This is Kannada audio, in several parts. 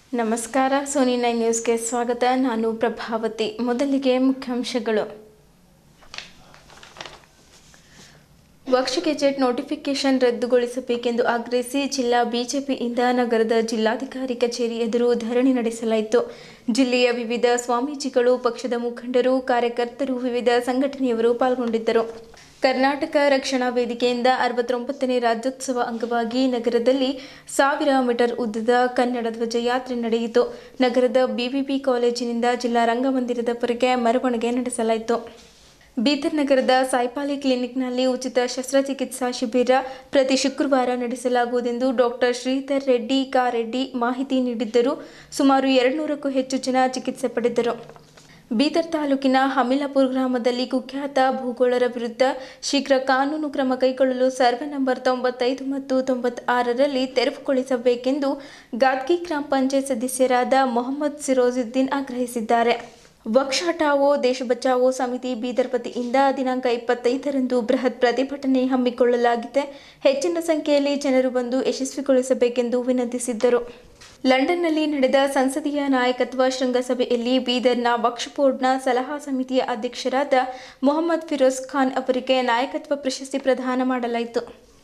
ನಮಸ್ಕಾರ ಸೋನಿ ನೈನ್ ನ್ಯೂಸ್ಗೆ ಸ್ವಾಗತ ನಾನು ಪ್ರಭಾವತಿ ಮೊದಲಿಗೆ ಮುಖ್ಯಾಂಶಗಳು ವಕ್ಷ ಗೆಜೆಟ್ ನೋಟಿಫಿಕೇಶನ್ ರದ್ದುಗೊಳಿಸಬೇಕೆಂದು ಆಗ್ರಹಿಸಿ ಜಿಲ್ಲಾ ಬಿಜೆಪಿಯಿಂದ ನಗರದ ಜಿಲ್ಲಾಧಿಕಾರಿ ಕಚೇರಿ ಎದುರು ಧರಣಿ ನಡೆಸಲಾಯಿತು ಜಿಲ್ಲೆಯ ವಿವಿಧ ಸ್ವಾಮೀಜಿಗಳು ಪಕ್ಷದ ಮುಖಂಡರು ಕಾರ್ಯಕರ್ತರು ವಿವಿಧ ಸಂಘಟನೆಯವರು ಪಾಲ್ಗೊಂಡಿದ್ದರು ಕರ್ನಾಟಕ ರಕ್ಷಣಾ ವೇದಿಕೆಯಿಂದ ಅರವತ್ತೊಂಬತ್ತನೇ ರಾಜ್ಯೋತ್ಸವ ಅಂಗವಾಗಿ ನಗರದಲ್ಲಿ ಸಾವಿರ ಮೀಟರ್ ಉದ್ದದ ಕನ್ನಡ ಧ್ವಜ ಯಾತ್ರೆ ನಡೆಯಿತು ನಗರದ ಬಿವಿಬಿ ಕಾಲೇಜಿನಿಂದ ಜಿಲ್ಲಾ ರಂಗಮಂದಿರದವರೆಗೆ ಮೆರವಣಿಗೆ ನಡೆಸಲಾಯಿತು ಬೀದರ್ ನಗರದ ಸಾಯ್ಪಾಲಿ ಕ್ಲಿನಿಕ್ನಲ್ಲಿ ಉಚಿತ ಶಸ್ತ್ರಚಿಕಿತ್ಸಾ ಶಿಬಿರ ಪ್ರತಿ ಶುಕ್ರವಾರ ನಡೆಸಲಾಗುವುದೆಂದು ಡಾಕ್ಟರ್ ಶ್ರೀಧರ್ ರೆಡ್ಡಿ ಕಾರೆಡ್ಡಿ ಮಾಹಿತಿ ನೀಡಿದ್ದರು ಸುಮಾರು ಎರಡುನೂರಕ್ಕೂ ಹೆಚ್ಚು ಜನ ಚಿಕಿತ್ಸೆ ಪಡೆದರು ಬೀದರ್ ತಾಲೂಕಿನ ಹಮಿಲಾಪುರ ಗ್ರಾಮದಲ್ಲಿ ಕುಖ್ಯಾತ ಭೂಗೋಳರ ವಿರುದ್ಧ ಶೀಘ್ರ ಕಾನೂನು ಕ್ರಮ ಕೈಗೊಳ್ಳಲು ಸರ್ವೆ ನಂಬರ್ ತೊಂಬತ್ತೈದು ಮತ್ತು ತೊಂಬತ್ತಾರರಲ್ಲಿ ತೆರವುಗೊಳಿಸಬೇಕೆಂದು ಗಾದ್ಗಿ ಗ್ರಾಮ ಪಂಚಾಯತ್ ಸದಸ್ಯರಾದ ಮೊಹಮ್ಮದ್ ಸಿರೋಜುದ್ದೀನ್ ಆಗ್ರಹಿಸಿದ್ದಾರೆ ವಕ್ಷ ಹಟಾವೋ ದೇಶ ಬಚಾವೋ ಸಮಿತಿ ಬೀದರ್ ವತಿಯಿಂದ ದಿನಾಂಕ ಇಪ್ಪತ್ತೈದರಂದು ಬೃಹತ್ ಪ್ರತಿಭಟನೆ ಹಮ್ಮಿಕೊಳ್ಳಲಾಗಿದೆ ಹೆಚ್ಚಿನ ಸಂಖ್ಯೆಯಲ್ಲಿ ಜನರು ಬಂದು ಯಶಸ್ವಿಗೊಳಿಸಬೇಕೆಂದು ವಿನಂತಿಸಿದ್ದರು ಲಂಡನ್ನಲ್ಲಿ ನಡೆದ ಸಂಸದೀಯ ನಾಯಕತ್ವ ಶೃಂಗಸಭೆಯಲ್ಲಿ ಬೀದರ್ನ ವಕ್ಫ್ ಬೋರ್ಡ್ನ ಸಲಹಾ ಸಮಿತಿಯ ಅಧ್ಯಕ್ಷರಾದ ಮೊಹಮ್ಮದ್ ಫಿರೋಜ್ ಖಾನ್ ಅವರಿಗೆ ನಾಯಕತ್ವ ಪ್ರಶಸ್ತಿ ಪ್ರದಾನ ಮಾಡಲಾಯಿತು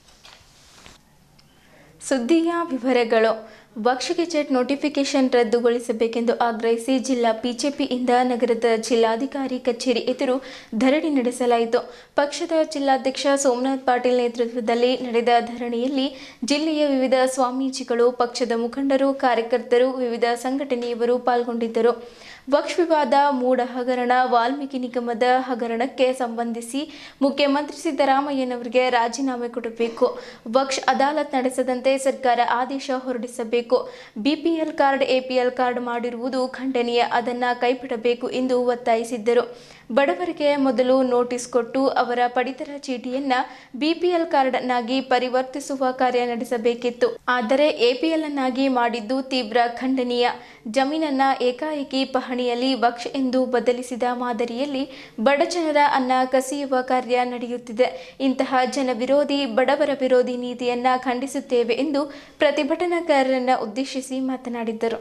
ಸುದ್ದಿಯ ವಿವರಗಳು ವಕ್ಷ ಗೆಜೆಟ್ ನೋಟಿಫಿಕೇಶನ್ ರದ್ದುಗೊಳಿಸಬೇಕೆಂದು ಆಗ್ರಹಿಸಿ ಜಿಲ್ಲಾ ಬಿಜೆಪಿಯಿಂದ ನಗರದ ಜಿಲ್ಲಾಧಿಕಾರಿ ಕಚೇರಿ ಎದುರು ಧರಣಿ ನಡೆಸಲಾಯಿತು ಪಕ್ಷದ ಜಿಲ್ಲಾಧ್ಯಕ್ಷ ಸೋಮನಾಥ್ ಪಾಟೀಲ್ ನೇತೃತ್ವದಲ್ಲಿ ನಡೆದ ಧರಣಿಯಲ್ಲಿ ಜಿಲ್ಲೆಯ ವಿವಿಧ ಸ್ವಾಮೀಜಿಗಳು ಪಕ್ಷದ ಮುಖಂಡರು ಕಾರ್ಯಕರ್ತರು ವಿವಿಧ ಸಂಘಟನೆಯವರು ಪಾಲ್ಗೊಂಡಿದ್ದರು ವಕ್ಫ್ ವಿವಾದ ಮೂಡ ಹಗರಣ ವಾಲ್ಮೀಕಿ ನಿಗಮದ ಹಗರಣಕ್ಕೆ ಸಂಬಂಧಿಸಿ ಮುಖ್ಯಮಂತ್ರಿ ಸಿದ್ದರಾಮಯ್ಯನವರಿಗೆ ರಾಜೀನಾಮೆ ಕೊಡಬೇಕು ವಕ್ಫ್ ಅದಾಲತ್ ನಡೆಸದಂತೆ ಸರ್ಕಾರ ಆದೇಶ ಹೊರಡಿಸಬೇಕು ಬಿಪಿಎಲ್ ಕಾರ್ಡ್ ಎಪಿಎಲ್ ಕಾರ್ಡ್ ಮಾಡಿರುವುದು ಖಂಡನೀಯ ಅದನ್ನು ಕೈಬಿಡಬೇಕು ಎಂದು ಒತ್ತಾಯಿಸಿದ್ದರು ಬಡವರಿಗೆ ಮೊದಲು ನೋಟಿಸ್ ಕೊಟ್ಟು ಅವರ ಪಡಿತರ ಚೀಟಿಯನ್ನ ಬಿಪಿಎಲ್ ಕಾರ್ಡ್ ಅನ್ನಾಗಿ ಪರಿವರ್ತಿಸುವ ಕಾರ್ಯ ನಡೆಸಬೇಕಿತ್ತು ಆದರೆ ಎಪಿಎಲ್ ಅನ್ನಾಗಿ ಮಾಡಿದ್ದು ತೀವ್ರ ಖಂಡನೀಯ ಜಮೀನನ್ನ ಏಕಾಏಕಿ ಪಹಣಿಯಲ್ಲಿ ವಕ್ಷ ಎಂದು ಬದಲಿಸಿದ ಮಾದರಿಯಲ್ಲಿ ಬಡಜನರ ಅನ್ನ ಕಸಿಯುವ ಕಾರ್ಯ ನಡೆಯುತ್ತಿದೆ ಇಂತಹ ಜನ ವಿರೋಧಿ ಬಡವರ ವಿರೋಧಿ ನೀತಿಯನ್ನ ಖಂಡಿಸುತ್ತೇವೆ ಎಂದು ಪ್ರತಿಭಟನಾಕಾರರನ್ನ ಉದ್ದೇಶಿಸಿ ಮಾತನಾಡಿದ್ದರು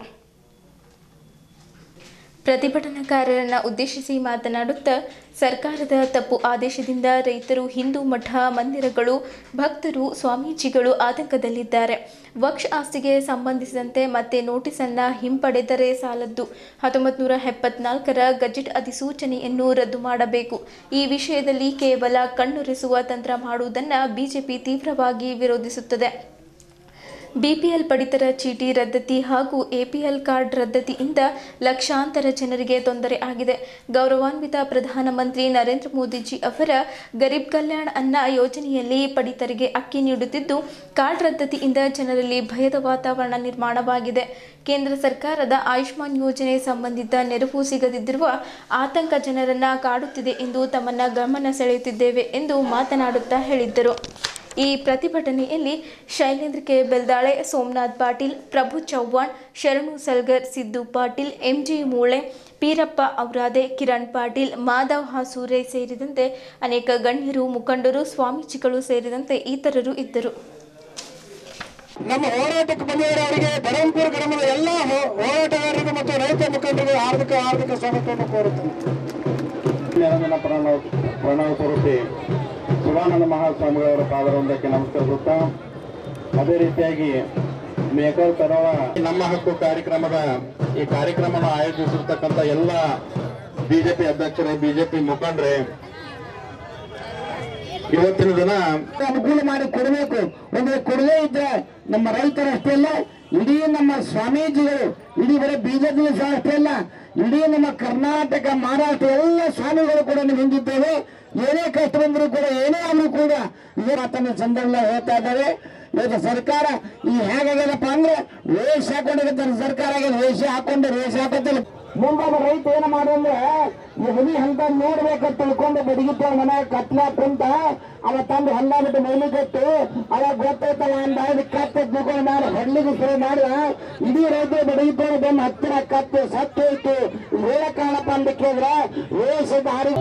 ಪ್ರತಿಭಟನಾಕಾರರನ್ನ ಉದ್ದೇಶಿಸಿ ಮಾತನಾಡುತ್ತಾ ಸರ್ಕಾರದ ತಪ್ಪು ಆದೇಶದಿಂದ ರೈತರು ಹಿಂದೂ ಮಠ ಮಂದಿರಗಳು ಭಕ್ತರು ಸ್ವಾಮೀಜಿಗಳು ಆತಂಕದಲ್ಲಿದ್ದಾರೆ ವಕ್ಷ ಆಸ್ತಿಗೆ ಸಂಬಂಧಿಸಿದಂತೆ ಮತ್ತೆ ನೋಟಿಸನ್ನು ಹಿಂಪಡೆದರೆ ಸಾಲದ್ದು ಹತ್ತೊಂಬತ್ತು ನೂರ ಎಪ್ಪತ್ನಾಲ್ಕರ ಗಜೆಟ್ ಅಧಿಸೂಚನೆಯನ್ನು ರದ್ದು ಮಾಡಬೇಕು ಈ ವಿಷಯದಲ್ಲಿ ಕೇವಲ ಕಣ್ಣೊರೆಸುವ ತಂತ್ರ ಮಾಡುವುದನ್ನು ಬಿಜೆಪಿ ತೀವ್ರವಾಗಿ ವಿರೋಧಿಸುತ್ತದೆ ಬಿಪಿಎಲ್ ಪಡಿತರ ಚೀಟಿ ರದ್ದತಿ ಹಾಗೂ ಎಪಿಎಲ್ ಕಾರ್ಡ್ ರದ್ದತಿಯಿಂದ ಲಕ್ಷಾಂತರ ಜನರಿಗೆ ತೊಂದರೆ ಆಗಿದೆ ಗೌರವಾನ್ವಿತ ಪ್ರಧಾನಮಂತ್ರಿ ನರೇಂದ್ರ ಮೋದಿಜಿ ಅವರ ಗರೀಬ್ ಕಲ್ಯಾಣ್ ಅನ್ನ ಯೋಜನೆಯಲ್ಲಿ ಪಡಿತರಿಗೆ ಅಕ್ಕಿ ನೀಡುತ್ತಿದ್ದು ಕಾರ್ಡ್ ರದ್ದತಿಯಿಂದ ಜನರಲ್ಲಿ ಭಯದ ವಾತಾವರಣ ನಿರ್ಮಾಣವಾಗಿದೆ ಕೇಂದ್ರ ಸರ್ಕಾರದ ಆಯುಷ್ಮಾನ್ ಯೋಜನೆ ಸಂಬಂಧಿತ ನೆರವು ಸಿಗದಿದ್ದಿರುವ ಆತಂಕ ಜನರನ್ನ ಕಾಡುತ್ತಿದೆ ಎಂದು ತಮ್ಮನ್ನ ಗಮನ ಸೆಳೆಯುತ್ತಿದ್ದೇವೆ ಎಂದು ಮಾತನಾಡುತ್ತಾ ಹೇಳಿದ್ದರು ಈ ಪ್ರತಿಭಟನೆಯಲ್ಲಿ ಶೈಲೇಂದ್ರ ಕೆ ಬೆಲ್ದಾಳೆ ಸೋಮನಾಥ್ ಪಾಟೀಲ್ ಪ್ರಭು ಚವ್ಹಾಣ್ ಶರಣು ಸಲ್ಗರ್ ಸಿದ್ದು ಪಾಟೀಲ್ ಎಂಜಿ ಮೂಳೆ ಪೀರಪ್ಪ ಔರಾದೆ ಕಿರಣ್ ಪಾಟೀಲ್ ಮಾಧವ್ ಹಾಸೂರೆ ಸೇರಿದಂತೆ ಅನೇಕ ಗಣ್ಯರು ಮುಖಂಡರು ಸ್ವಾಮೀಜಿಗಳು ಸೇರಿದಂತೆ ಇತರರು ಇದ್ದರು ನಮ್ಮ ಹೋರಾಟಕ್ಕೆ ಬಂದವರವರಿಗೆ ಧರಂಪುರ ಗ್ರಾಮದ ಎಲ್ಲ ಹೋ- ಹೋರಾಟಗಾರರಿಗೆ ಮತ್ತು ರೈತ ಮುಖಂಡರಿಗೆ ಹಾರ್ದಿಕ ಹಾರ್ದಿಕ ಸ್ವಾಗತವನ್ನು ಕೋರುತ್ತೇನೆ ನಿರಂಜನ ಪ್ರಣವ ಪ್ರಣವ ಪೂರ್ತಿ ಶಿವಾನಂದ ಮಹಾಸ್ವಾಮಿಗಳವರ ಪಾದರೊಂದಕ್ಕೆ ನಮಸ್ಕರಿಸುತ್ತಾ ಅದೇ ರೀತಿಯಾಗಿ ಮೇಕಲ್ ತರವ ನಮ್ಮ ಹಕ್ಕು ಕಾರ್ಯಕ್ರಮದ ಈ ಕಾರ್ಯಕ್ರಮನ ಆಯೋಜಿಸಿರ್ತಕ್ಕಂಥ ಎಲ್ಲ ಬಿಜೆಪಿ ಅಧ್ಯಕ್ಷರೇ ಬಿಜೆಪಿ ಮುಖಂಡರೇ ಇವತ್ತಿನ ದಿನ ಅನುಕೂಲ ಮಾಡಿ ಕೊಡಬೇಕು ಒಂದು ಕೊಡದೇ ಇದ್ರೆ ನಮ್ಮ ರೈತರು ಅಷ್ಟೇ ಅಲ್ಲ ಇಡೀ ನಮ್ಮ ಸ್ವಾಮೀಜಿಗಳು ಇಡೀ ಬರೀ ಬಿಜೆಪಿ ಅಷ್ಟೇ ಅಲ್ಲ ಇಡೀ ನಮ್ಮ ಕರ್ನಾಟಕ ಮಹಾರಾಷ್ಟ್ರ ಎಲ್ಲ ಸ್ವಾಮಿಗಳು ಕೂಡ ನಾವು ಹಿಂದಿದ್ದೇವೆ ಏನೇ ಕಷ್ಟ ಬಂದರೂ ಕೂಡ ಏನೇ ಆದ್ರೂ ಕೂಡ ಇದೇ ಮಾತನ್ನ ಸಂದರ್ಭ ಹೇಳ್ತಾ ಇದ್ದಾರೆ ಇವತ್ತು ಸರ್ಕಾರ ಈ ಹೇಗಾಗ್ಯದಪ್ಪ ಅಂದ್ರೆ ವೇಷ ಹಾಕೊಂಡಿರ್ತಾರೆ ಸರ್ಕಾರ ಆಗ್ಯದ ವೇಷ ಹಾಕೊಂಡು ವೇಷ ಹಾಕೋತಿಲ್ಲ ಮುಂಬಾಗ ರೈತ ಏನು ಮಾಡಂದ್ರೆ ಈ ಹುಲಿ ಹಂತ ನೋಡ್ಬೇಕಂತ ತಿಳ್ಕೊಂಡು ಬಡಗಿತ್ತ ಮನೆ ಕತ್ಲ ಕುಂತ ಅವ ತಂದು ಹೊಲ ಬಿಟ್ಟು ಮೈಲಿ ಕಟ್ಟು ಅವಾಗ ಗೊತ್ತೈತಲ್ಲ ಅಂದ ಅದಕ್ಕೆ ಕತ್ತೆ ತಿಳ್ಕೊಂಡು ಮಾಡಿ ಹೊಡ್ಲಿಗೆ ಶುರು ಮಾಡಿದ ಇಡೀ ರೈತ ಬಡಗಿത്തോಣ ಬಂದು ಹತ್ತಿರ ಕತ್ತೆ ಸತ್ತು ಹೋಯ್ತು ಹೇಳ ಕಾಣಪ್ಪ ಅಂತ ಕೇಳಿದ್ರೆ ವೇಷ ದಾರಿ